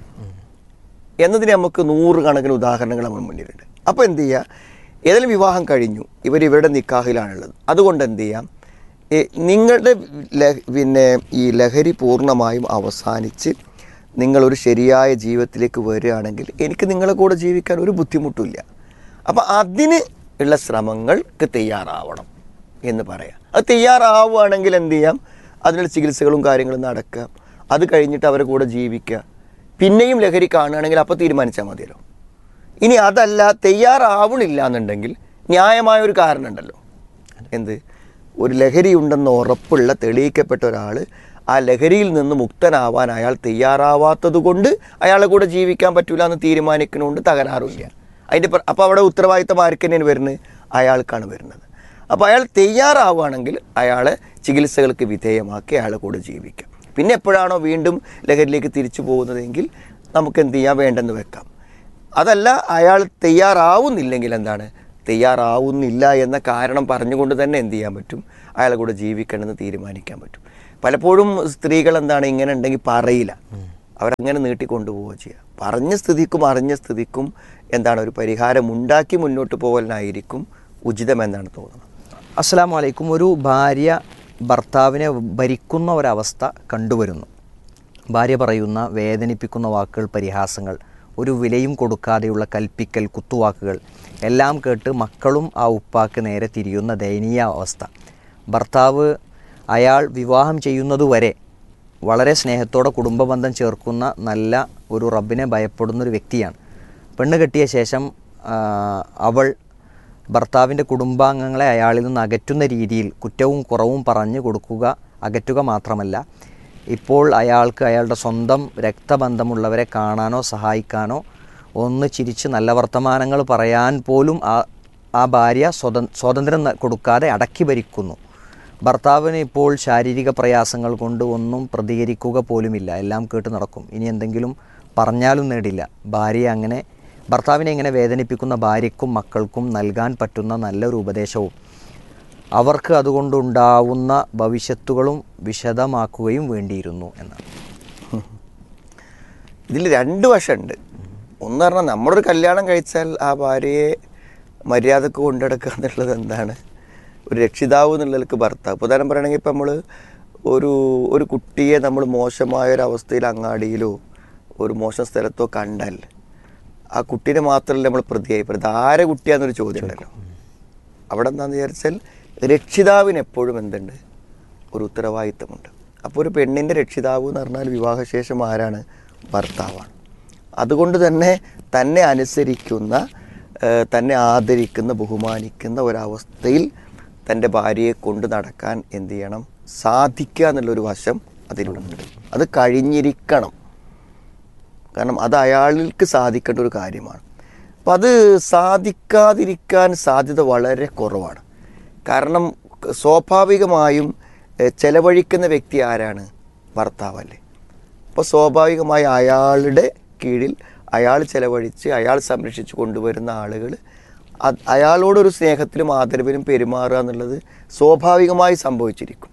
എന്നതിന് നമുക്ക് നൂറുകണക്കിന് ഉദാഹരണങ്ങൾ നമ്മൾ മുന്നിലുണ്ട് അപ്പോൾ എന്ത് ചെയ്യുക ഏതെങ്കിലും വിവാഹം കഴിഞ്ഞു ഇവർ ഇവരുടെ നിക്കാഹിലാണുള്ളത് അതുകൊണ്ട് എന്ത് ചെയ്യാം ഏ, നിങ്ങളുടെ ല- പിന്നെ ഈ ലഹരി പൂർണ്ണമായും അവസാനിച്ച് നിങ്ങളൊരു ശരിയായ ജീവിതത്തിലേക്ക് വരികയാണെങ്കിൽ എനിക്ക് നിങ്ങളെ കൂടെ ജീവിക്കാൻ ഒരു ബുദ്ധിമുട്ടുമില്ല അപ്പം അതിന് ഉള്ള ശ്രമങ്ങൾക്ക് തയ്യാറാവണം എന്ന് പറയാം അത് തയ്യാറാവുകയാണെങ്കിൽ എന്ത് ചെയ്യാം അതിനുള്ള ചികിത്സകളും കാര്യങ്ങളും നടക്കുക അത് കഴിഞ്ഞിട്ട് അവരെ കൂടെ ജീവിക്കുക പിന്നെയും ലഹരി കാണുകയാണെങ്കിൽ അപ്പോൾ തീരുമാനിച്ചാൽ മതിയല്ലോ ഇനി അതല്ല തയ്യാറാവണില്ല എന്നുണ്ടെങ്കിൽ ന്യായമായ ഒരു കാരണം ഉണ്ടല്ലോ എന്ത് ഒരു ലഹരി ഉണ്ടെന്ന് ഉറപ്പുള്ള തെളിയിക്കപ്പെട്ട ഒരാൾ ആ ലഹരിയിൽ നിന്ന് മുക്തനാവാൻ അയാൾ തയ്യാറാവാത്തത് കൊണ്ട് അയാളെ കൂടെ ജീവിക്കാൻ പറ്റൂല എന്ന് തീരുമാനിക്കുന്നതുകൊണ്ട് തകരാറില്ല അതിൻ്റെ അപ്പോൾ അവിടെ ഉത്തരവാദിത്തം ആർക്ക് തന്നെയാണ് വരുന്നത് അയാൾക്കാണ് വരുന്നത് അപ്പോൾ അയാൾ തയ്യാറാവുകയാണെങ്കിൽ അയാളെ ചികിത്സകൾക്ക് വിധേയമാക്കി അയാളെ കൂടെ ജീവിക്കാം പിന്നെ എപ്പോഴാണോ വീണ്ടും ലഹരിയിലേക്ക് തിരിച്ചു പോകുന്നതെങ്കിൽ നമുക്ക് എന്ത് ചെയ്യാൻ വേണ്ടെന്ന് വെക്കാം അതല്ല അയാൾ തയ്യാറാവുന്നില്ലെങ്കിൽ എന്താണ് തയ്യാറാവുന്നില്ല എന്ന കാരണം പറഞ്ഞുകൊണ്ട് തന്നെ എന്ത് ചെയ്യാൻ പറ്റും അയാളെ കൂടെ ജീവിക്കണമെന്ന് തീരുമാനിക്കാൻ പറ്റും പലപ്പോഴും സ്ത്രീകൾ എന്താണ് ഇങ്ങനെ ഉണ്ടെങ്കിൽ പറയില്ല അവരങ്ങനെ നീട്ടിക്കൊണ്ടുപോവുക ചെയ്യുക പറഞ്ഞ സ്ഥിതിക്കും അറിഞ്ഞ സ്ഥിതിക്കും എന്താണ് ഒരു പരിഹാരം ഉണ്ടാക്കി മുന്നോട്ട് പോകലിനായിരിക്കും ഉചിതമെന്നാണ് തോന്നുന്നത് അസ്സാം വലൈക്കും ഒരു ഭാര്യ ഭർത്താവിനെ ഭരിക്കുന്ന ഒരവസ്ഥ കണ്ടുവരുന്നു ഭാര്യ പറയുന്ന വേദനിപ്പിക്കുന്ന വാക്കുകൾ പരിഹാസങ്ങൾ ഒരു വിലയും കൊടുക്കാതെയുള്ള കൽപ്പിക്കൽ കുത്തുവാക്കുകൾ എല്ലാം കേട്ട് മക്കളും ആ ഉപ്പാക്ക് നേരെ തിരിയുന്ന ദയനീയ അവസ്ഥ ഭർത്താവ് അയാൾ വിവാഹം ചെയ്യുന്നതുവരെ വളരെ സ്നേഹത്തോടെ കുടുംബബന്ധം ചേർക്കുന്ന നല്ല ഒരു റബ്ബിനെ ഭയപ്പെടുന്ന ഒരു വ്യക്തിയാണ് പെണ്ണ് കെട്ടിയ ശേഷം ആ, അവൾ ഭർത്താവിൻ്റെ കുടുംബാംഗങ്ങളെ അയാളിൽ നിന്ന് അകറ്റുന്ന രീതിയിൽ കുറ്റവും കുറവും പറഞ്ഞു കൊടുക്കുക അകറ്റുക മാത്രമല്ല ഇപ്പോൾ അയാൾക്ക് അയാളുടെ സ്വന്തം രക്തബന്ധമുള്ളവരെ കാണാനോ സഹായിക്കാനോ ഒന്ന് ചിരിച്ച് നല്ല വർത്തമാനങ്ങൾ പറയാൻ പോലും ആ ആ ഭാര്യ സ്വതം സ്വാതന്ത്ര്യം ന- കൊടുക്കാതെ അടക്കി ഭരിക്കുന്നു ഭർത്താവിന് ഇപ്പോൾ ശാരീരിക പ്രയാസങ്ങൾ കൊണ്ട് ഒന്നും പ്രതികരിക്കുക പോലുമില്ല എല്ലാം കേട്ട് നടക്കും ഇനി എന്തെങ്കിലും പറഞ്ഞാലും നേടില്ല ഭാര്യ അങ്ങനെ ഭർത്താവിനെ ഇങ്ങനെ വേദനിപ്പിക്കുന്ന ഭാര്യയ്ക്കും മക്കൾക്കും നൽകാൻ പറ്റുന്ന നല്ലൊരു ഉപദേശവും അവർക്ക് അതുകൊണ്ടുണ്ടാവുന്ന ഭവിഷ്യത്തുകളും വിശദമാക്കുകയും വേണ്ടിയിരുന്നു എന്നാണ് ഇതിൽ രണ്ട് വശമുണ്ട് ഒന്ന് പറഞ്ഞാൽ നമ്മളൊരു കല്യാണം കഴിച്ചാൽ ആ ഭാര്യയെ മര്യാദക്ക് കൊണ്ടുനടക്കുക എന്നുള്ളത് എന്താണ് ഒരു രക്ഷിതാവ് എന്നുള്ളതിലേക്ക് ഭർത്താവ് ഇപ്പോൾ ഉദാഹരണം പറയുകയാണെങ്കിൽ ഇപ്പം നമ്മൾ ഒരു ഒരു കുട്ടിയെ നമ്മൾ മോശമായ ഒരു അവസ്ഥയിൽ അങ്ങാടിയിലോ ഒരു മോശം സ്ഥലത്തോ കണ്ടാൽ ആ കുട്ടീനെ മാത്രമല്ല നമ്മൾ പ്രതിയായി പറയുന്നത് ആരെ കുട്ടിയാന്നൊരു ചോദ്യം ഉണ്ടല്ലോ അവിടെ എന്താണെന്ന് വിചാരിച്ചാൽ രക്ഷിതാവിന് എപ്പോഴും എന്തുണ്ട് ഒരു ഉത്തരവാദിത്തമുണ്ട് അപ്പോൾ ഒരു പെണ്ണിൻ്റെ രക്ഷിതാവ് എന്ന് പറഞ്ഞാൽ വിവാഹശേഷം ആരാണ് ഭർത്താവാണ് അതുകൊണ്ട് തന്നെ തന്നെ അനുസരിക്കുന്ന ഏഹ്, തന്നെ ആദരിക്കുന്ന ബഹുമാനിക്കുന്ന ഒരവസ്ഥയിൽ തൻ്റെ ഭാര്യയെ കൊണ്ട് നടക്കാൻ എന്ത് ചെയ്യണം സാധിക്കുക എന്നുള്ളൊരു വശം അതിലുണ്ട് അത് കഴിഞ്ഞിരിക്കണം കാരണം അത് അയാൾക്ക് സാധിക്കേണ്ട ഒരു കാര്യമാണ് അപ്പം അത് സാധിക്കാതിരിക്കാൻ സാധ്യത വളരെ കുറവാണ് കാരണം സ്വാഭാവികമായും എഹ്, ചെലവഴിക്കുന്ന വ്യക്തി ആരാണ് ഭർത്താവല്ലേ അപ്പോൾ സ്വാഭാവികമായി അയാളുടെ കീഴിൽ അയാൾ ചെലവഴിച്ച് അയാൾ സംരക്ഷിച്ച് കൊണ്ടുവരുന്ന ആളുകൾ അത് അയാളോടൊരു സ്നേഹത്തിലും ആദരവിലും പെരുമാറുക എന്നുള്ളത് സ്വാഭാവികമായി സംഭവിച്ചിരിക്കും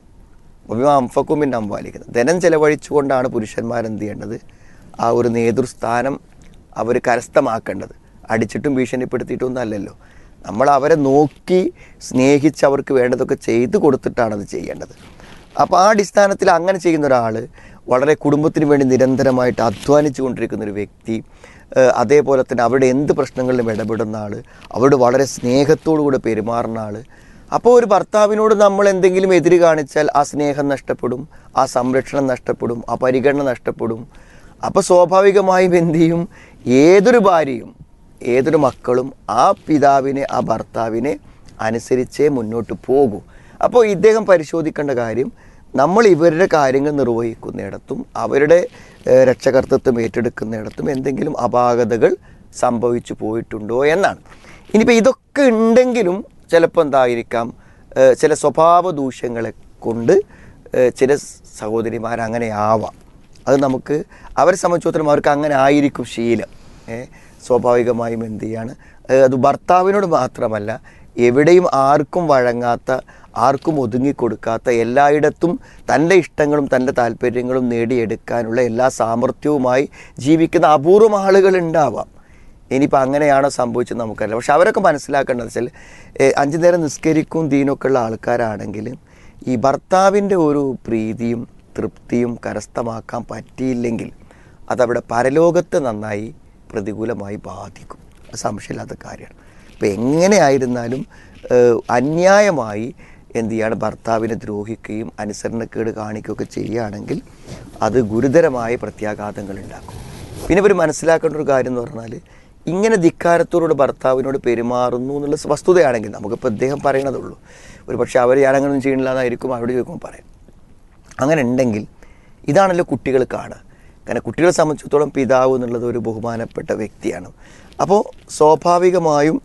അംഫക്കും അംവാലിക്കുന്നത് ധനം ചെലവഴിച്ചുകൊണ്ടാണ് പുരുഷന്മാരെന്ത് ചെയ്യേണ്ടത് ആ ഒരു നേതൃസ്ഥാനം അവർ കരസ്ഥമാക്കേണ്ടത് അടിച്ചിട്ടും ഭീഷണിപ്പെടുത്തിയിട്ടൊന്നും അല്ലല്ലോ നമ്മൾ അവരെ നോക്കി സ്നേഹിച്ച് അവർക്ക് വേണ്ടതൊക്കെ ചെയ്തു കൊടുത്തിട്ടാണ് അത് ചെയ്യേണ്ടത് അപ്പോൾ ആ അടിസ്ഥാനത്തിൽ അങ്ങനെ ചെയ്യുന്ന ഒരാൾ വളരെ കുടുംബത്തിന് വേണ്ടി നിരന്തരമായിട്ട് അധ്വാനിച്ചു കൊണ്ടിരിക്കുന്ന ഒരു വ്യക്തി ഏഹ് അതേപോലെ തന്നെ അവരുടെ എന്ത് പ്രശ്നങ്ങളിലും ഇടപെടുന്ന ആൾ അവരോട് വളരെ സ്നേഹത്തോടു കൂടെ പെരുമാറുന്ന ആൾ അപ്പോൾ ഒരു ഭർത്താവിനോട് നമ്മൾ എന്തെങ്കിലും എതിര് കാണിച്ചാൽ ആ സ്നേഹം നഷ്ടപ്പെടും ആ സംരക്ഷണം നഷ്ടപ്പെടും ആ പരിഗണന നഷ്ടപ്പെടും അപ്പോൾ സ്വാഭാവികമായും എന്ത് ചെയ്യും ഏതൊരു ഭാര്യയും ഏതൊരു മക്കളും ആ പിതാവിനെ ആ ഭർത്താവിനെ അനുസരിച്ചേ മുന്നോട്ട് പോകൂ അപ്പോൾ ഇദ്ദേഹം പരിശോധിക്കേണ്ട കാര്യം നമ്മൾ ഇവരുടെ കാര്യങ്ങൾ നിർവഹിക്കുന്നിടത്തും അവരുടെ ഏഹ്, രക്ഷകർത്തൃത്വം ഏറ്റെടുക്കുന്നിടത്തും എന്തെങ്കിലും അപാകതകൾ സംഭവിച്ചു പോയിട്ടുണ്ടോ എന്നാണ് ഇനിയിപ്പോൾ ഇതൊക്കെ ഉണ്ടെങ്കിലും ചിലപ്പോൾ എന്തായിരിക്കാം ഏഹ്, ചില സ്വഭാവ ദൂഷ്യങ്ങളെ കൊണ്ട് ഏഹ്, ചില സഹോദരിമാർ അങ്ങനെ ആവാം അത് നമുക്ക് അവരെ സംബന്ധിച്ചിടത്തോളം അവർക്ക് അങ്ങനെ ആയിരിക്കും ശീലം ഏ, സ്വാഭാവികമായും എന്ത് ചെയ്യാണ് ഏ, അത് ഭർത്താവിനോട് മാത്രമല്ല എവിടെയും ആർക്കും വഴങ്ങാത്ത ആർക്കും ഒതുങ്ങിക്കൊടുക്കാത്ത എല്ലായിടത്തും തൻ്റെ ഇഷ്ടങ്ങളും തൻ്റെ താല്പര്യങ്ങളും നേടിയെടുക്കാനുള്ള എല്ലാ സാമർഥ്യവുമായി ജീവിക്കുന്ന അപൂർവം ആളുകൾ ഉണ്ടാവാം ഇനിയിപ്പോൾ അങ്ങനെയാണോ സംഭവിച്ചത് നമുക്കറിയില്ല പക്ഷെ അവരൊക്കെ മനസ്സിലാക്കേണ്ടത് വെച്ചാൽ ഏ, അഞ്ചു നേരം നിസ്കരിക്കും ദീനൊക്കെ ഉള്ള ആൾക്കാരാണെങ്കിൽ ഈ ഭർത്താവിൻ്റെ ഒരു പ്രീതിയും തൃപ്തിയും കരസ്ഥമാക്കാൻ പറ്റിയില്ലെങ്കിൽ അതവിടെ പരലോകത്ത് നന്നായി പ്രതികൂലമായി ബാധിക്കും അത് സംശയമില്ലാത്ത കാര്യമാണ് അപ്പോൾ എങ്ങനെയായിരുന്നാലും ഏഹ്, അന്യായമായി എന്ത് ചെയ്യാണ് ഭർത്താവിനെ ദ്രോഹിക്കുകയും അനുസരണക്കേട് കാണിക്കുകയൊക്കെ ചെയ്യുകയാണെങ്കിൽ അത് ഗുരുതരമായ പ്രത്യാഘാതങ്ങൾ ഉണ്ടാക്കും പിന്നെ ഇവർ മനസ്സിലാക്കേണ്ട ഒരു കാര്യം എന്ന് പറഞ്ഞാൽ ഇങ്ങനെ ധിക്കാരത്തോടുകൂടെ ഭർത്താവിനോട് പെരുമാറുന്നു എന്നുള്ള വസ്തുതയാണെങ്കിൽ നമുക്കിപ്പോൾ അദ്ദേഹം പറയണതുള്ളൂ ഒരു പക്ഷേ അവർ ഞാനങ്ങനൊന്നും ചെയ്യണില്ല എന്നായിരിക്കും അവരോട് ചോദിക്കുമ്പോൾ പറയാം അങ്ങനെ ഉണ്ടെങ്കിൽ ഇതാണല്ലോ കുട്ടികൾ കാണുക കാരണം കുട്ടികളെ സംബന്ധിച്ചിടത്തോളം പിതാവ് എന്നുള്ളത് ഒരു ബഹുമാനപ്പെട്ട വ്യക്തിയാണ് അപ്പോൾ സ്വാഭാവികമായും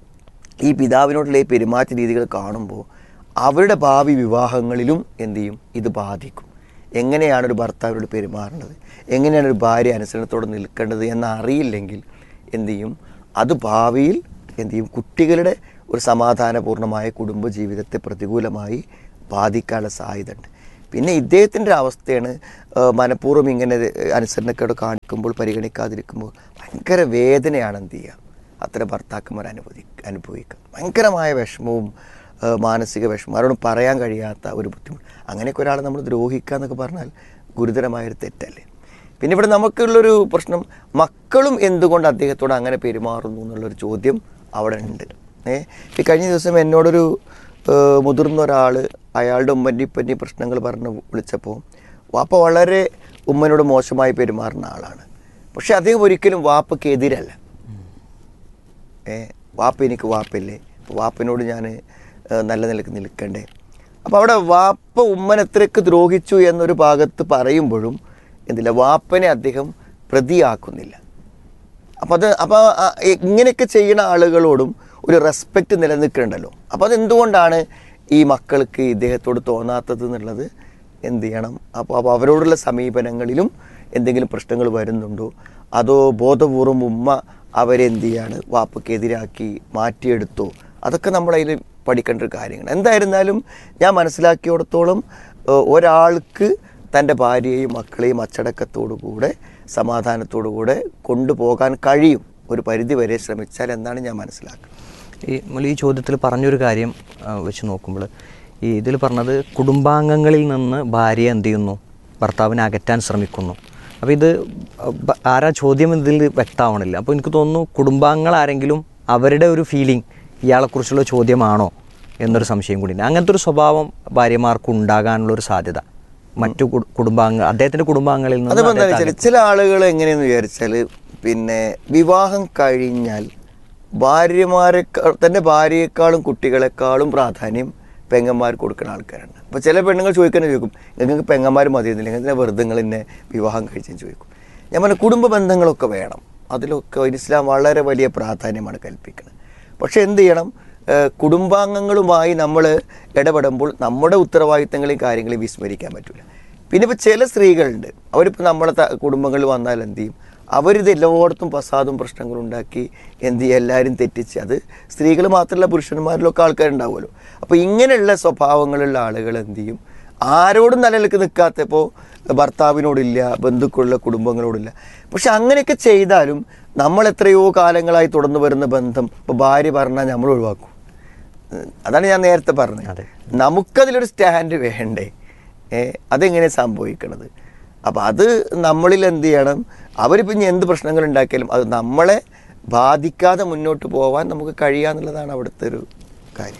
ഈ പിതാവിനോടുള്ള ഈ പെരുമാറ്റ രീതികൾ കാണുമ്പോൾ അവരുടെ ഭാവി വിവാഹങ്ങളിലും എന്ത് ചെയ്യും ഇത് ബാധിക്കും എങ്ങനെയാണ് ഒരു ഭർത്താവിനോട് പെരുമാറേണ്ടത് എങ്ങനെയാണ് ഒരു ഭാര്യ അനുസരണത്തോടെ നിൽക്കേണ്ടത് എന്ന് അറിയില്ലെങ്കിൽ എന്ത് ചെയ്യും അത് ഭാവിയിൽ എന്ത് ചെയ്യും കുട്ടികളുടെ ഒരു സമാധാനപൂർണ്ണമായ കുടുംബജീവിതത്തെ പ്രതികൂലമായി ബാധിക്കാനുള്ള സാധ്യതയുണ്ട് പിന്നെ ഇദ്ദേഹത്തിൻ്റെ ഒരു അവസ്ഥയാണ് ആ, മനഃപൂർവ്വം ഇങ്ങനെ അനുസരണക്കേട് കാണിക്കുമ്പോൾ പരിഗണിക്കാതിരിക്കുമ്പോൾ ഭയങ്കര വേദനയാണ് എന്ത് ചെയ്യുക അത്തരം ഭർത്താക്കന്മാർ അനുഭവി അനുഭവിക്കുക ഭയങ്കരമായ വിഷമവും ആ, മാനസിക വിഷമവും ആരോടും പറയാൻ കഴിയാത്ത ഒരു ബുദ്ധിമുട്ട് അങ്ങനെയൊക്കെ ഒരാളെ നമ്മൾ ദ്രോഹിക്കുക എന്നൊക്കെ പറഞ്ഞാൽ ഗുരുതരമായൊരു തെറ്റല്ലേ പിന്നെ ഇവിടെ നമുക്കുള്ളൊരു പ്രശ്നം മക്കളും എന്തുകൊണ്ട് അദ്ദേഹത്തോട് അങ്ങനെ പെരുമാറുന്നു എന്നുള്ളൊരു ചോദ്യം അവിടെ ഉണ്ട് ഏ ഈ കഴിഞ്ഞ ദിവസം എന്നോടൊരു ഏഹ്, മുതിർന്ന ഒരാൾ അയാളുടെ ഉമ്മൻ്റെ ഇപ്പൻ്റെ പ്രശ്നങ്ങൾ പറഞ്ഞ് വിളിച്ചപ്പോൾ വാപ്പ വളരെ ഉമ്മനോട് മോശമായി പെരുമാറുന്ന ആളാണ് പക്ഷെ അദ്ദേഹം ഒരിക്കലും വാപ്പയ്ക്ക് എതിരല്ല ഏ വാപ്പ എനിക്ക് വാപ്പയില്ലേ അപ്പോൾ വാപ്പനോട് ഞാൻ നല്ല നിലക്ക് നിൽക്കണ്ടേ അപ്പോൾ അവിടെ വാപ്പ ഉമ്മൻ എത്രയൊക്കെ ദ്രോഹിച്ചു എന്നൊരു ഭാഗത്ത് പറയുമ്പോഴും എന്തില്ല വാപ്പനെ അദ്ദേഹം പ്രതിയാക്കുന്നില്ല അപ്പോൾ അത് അപ്പോൾ ആ- ഇങ്ങനെയൊക്കെ ചെയ്യുന്ന ആളുകളോടും ഒരു റെസ്പെക്റ്റ് നിലനിൽക്കുന്നുണ്ടല്ലോ അപ്പോൾ അതെന്തുകൊണ്ടാണ് ഈ മക്കൾക്ക് ഇദ്ദേഹത്തോട് തോന്നാത്തത് എന്നുള്ളത് എന്ത് ചെയ്യണം അപ്പോൾ അപ്പോൾ അവരോടുള്ള സമീപനങ്ങളിലും എന്തെങ്കിലും പ്രശ്നങ്ങൾ വരുന്നുണ്ടോ അതോ ബോധപൂർവം ഉമ്മ അവരെ എന്ത് ചെയ്യാണ് വാപ്പക്കെതിരാക്കി മാറ്റിയെടുത്തോ അതൊക്കെ നമ്മളതിൽ പഠിക്കേണ്ട ഒരു കാര്യങ്ങൾ എന്തായിരുന്നാലും ഞാൻ മനസ്സിലാക്കിയിടത്തോളം ഏഹ്, ഒരാൾക്ക് തൻ്റെ ഭാര്യയെയും മക്കളെയും അച്ചടക്കത്തോടു കൂടെ സമാധാനത്തോടു കൂടെ കൊണ്ടുപോകാൻ കഴിയും ഒരു പരിധി വരെ ശ്രമിച്ചാൽ എന്നാണ് ഞാൻ മനസ്സിലാക്കുന്നത് ഈ നമ്മൾ ഈ ചോദ്യത്തിൽ പറഞ്ഞൊരു കാര്യം ആ, വെച്ച് നോക്കുമ്പോൾ ഈ ഇതിൽ പറഞ്ഞത് കുടുംബാംഗങ്ങളിൽ നിന്ന് ഭാര്യ എന്ത് ചെയ്യുന്നു ഭർത്താവിനെ അകറ്റാൻ ശ്രമിക്കുന്നു അപ്പോൾ ഇത് ബ- ആരാ ചോദ്യം ഇതിൽ വ്യക്തമാവണില്ല അപ്പോൾ എനിക്ക് തോന്നുന്നു കുടുംബാംഗങ്ങൾ ആരെങ്കിലും അവരുടെ ഒരു ഫീലിംഗ് ഇയാളെക്കുറിച്ചുള്ള ചോദ്യമാണോ എന്നൊരു സംശയം കൂടി ഉണ്ട് അങ്ങനത്തെ ഒരു സ്വഭാവം ഭാര്യമാർക്ക് ഉണ്ടാകാനുള്ള ഒരു സാധ്യത മറ്റു കുടു- കുടുംബാംഗ അദ്ദേഹത്തിൻ്റെ കുടുംബാംഗങ്ങളിൽ നിന്ന് അതിപ്പോൾ എന്താ അദ്ദേഹത്തെ വെച്ചാൽ ചില ആളുകൾ എങ്ങനെയെന്ന് വിചാരിച്ചാൽ പിന്നെ വിവാഹം കഴിഞ്ഞാൽ ഭാര്യമാരെ തൻ്റെ ഭാര്യയെക്കാളും കുട്ടികളെക്കാളും പ്രാധാന്യം പെങ്ങന്മാർ കൊടുക്കുന്ന ആൾക്കാരാണ് അപ്പോൾ ചില പെണ്ണുങ്ങൾ ചോദിക്കുന്നത് ചോദിക്കും നിങ്ങൾക്ക് പെങ്ങന്മാർ മതിയെന്നില്ല എന്തിനാ വെറുതെ നിങ്ങൾ എന്നെ വിവാഹം കഴിച്ചെന്ന് ചോദിക്കും ഞാൻ പറഞ്ഞ കുടുംബ ബന്ധങ്ങളൊക്കെ വേണം അതിലൊക്കെ ഇസ്ലാം വളരെ വലിയ പ്രാധാന്യമാണ് കൽപ്പിക്കുന്നത് പക്ഷെ എന്ത് ചെയ്യണം ഏഹ് കുടുംബാംഗങ്ങളുമായി നമ്മൾ ഇടപെടുമ്പോൾ നമ്മുടെ ഉത്തരവാദിത്തങ്ങളെയും കാര്യങ്ങളെയും വിസ്മരിക്കാൻ പറ്റില്ല പിന്നെ ഇപ്പോൾ ചില സ്ത്രീകളുണ്ട് അവരിപ്പോൾ നമ്മളെ ത- കുടുംബങ്ങളിൽ വന്നാൽ എന്ത് ചെയ്യും അവരിത് എല്ലായിടത്തും പ്രസാദും പ്രശ്നങ്ങളും ഉണ്ടാക്കി എന്ത് ചെയ്യും എല്ലാവരും തെറ്റിച്ച് അത് സ്ത്രീകൾ മാത്രമല്ല പുരുഷന്മാരിലൊക്കെ ആൾക്കാരുണ്ടാവുമല്ലോ അപ്പോൾ ഇങ്ങനെയുള്ള സ്വഭാവങ്ങളുള്ള ആളുകൾ എന്ത് ചെയ്യും ആരോടും നിലനിൽക്ക് നിൽക്കാത്തപ്പോൾ ഭർത്താവിനോടില്ല ബന്ധുക്കളുള്ള കുടുംബങ്ങളോടില്ല പക്ഷെ അങ്ങനെയൊക്കെ ചെയ്താലും നമ്മൾ എത്രയോ കാലങ്ങളായി തുടർന്ന് വരുന്ന ബന്ധം ഇപ്പോൾ ഭാര്യ പറഞ്ഞാൽ നമ്മൾ ഒഴിവാക്കും ഉം, അതാണ് ഞാൻ നേരത്തെ പറഞ്ഞത് അതെ. നമുക്കതിലൊരു സ്റ്റാൻഡ് വേണ്ടേ ഏ അതെങ്ങനെ സംഭവിക്കണത് അപ്പം അത് നമ്മളിൽ എന്ത് ചെയ്യണം അവരിപ്പോൾ ഇനി എന്ത് പ്രശ്നങ്ങൾ ഉണ്ടാക്കിയാലും അത് നമ്മളെ ബാധിക്കാതെ മുന്നോട്ട് പോകാൻ നമുക്ക് കഴിയാന്നുള്ളതാണ് അവിടുത്തെ ഒരു കാര്യം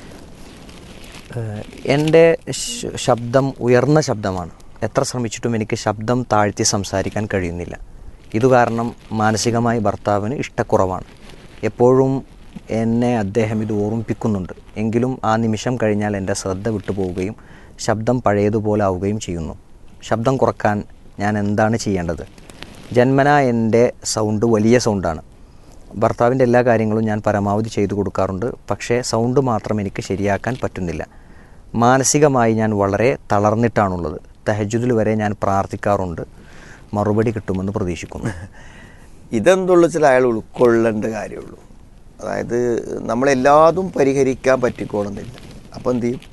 ഏഹ് എൻ്റെ ശ- ശബ്ദം ഉയർന്ന ശബ്ദമാണ് എത്ര ശ്രമിച്ചിട്ടും എനിക്ക് ശബ്ദം താഴ്ത്തി സംസാരിക്കാൻ കഴിയുന്നില്ല ഇതു കാരണം മാനസികമായി ഭർത്താവിന് ഇഷ്ടക്കുറവാണ് എപ്പോഴും എന്നെ അദ്ദേഹം ഇത് ഓർമ്മിപ്പിക്കുന്നുണ്ട് എങ്കിലും ആ നിമിഷം കഴിഞ്ഞാൽ എൻ്റെ ശ്രദ്ധ വിട്ടുപോവുകയും ശബ്ദം പഴയതുപോലെ ആവുകയും ചെയ്യുന്നു ശബ്ദം കുറക്കാൻ ഞാൻ എന്താണ് ചെയ്യേണ്ടത് ജന്മന എൻ്റെ സൗണ്ട് വലിയ സൗണ്ടാണ് ഭർത്താവിൻ്റെ എല്ലാ കാര്യങ്ങളും ഞാൻ പരമാവധി ചെയ്തു കൊടുക്കാറുണ്ട് പക്ഷേ സൗണ്ട് മാത്രം എനിക്ക് ശരിയാക്കാൻ പറ്റുന്നില്ല മാനസികമായി ഞാൻ വളരെ തളർന്നിട്ടാണുള്ളത് തഹജുദിൽ വരെ ഞാൻ പ്രാർത്ഥിക്കാറുണ്ട് മറുപടി കിട്ടുമെന്ന് പ്രതീക്ഷിക്കുന്നു ഇതെന്തുള്ള ചില അയാൾ ഉൾക്കൊള്ളേണ്ട കാര്യമുള്ളൂ അതായത് നമ്മളെല്ലാതും പരിഹരിക്കാൻ പറ്റിക്കോളുന്നില്ല അപ്പോൾ എന്ത് ചെയ്യും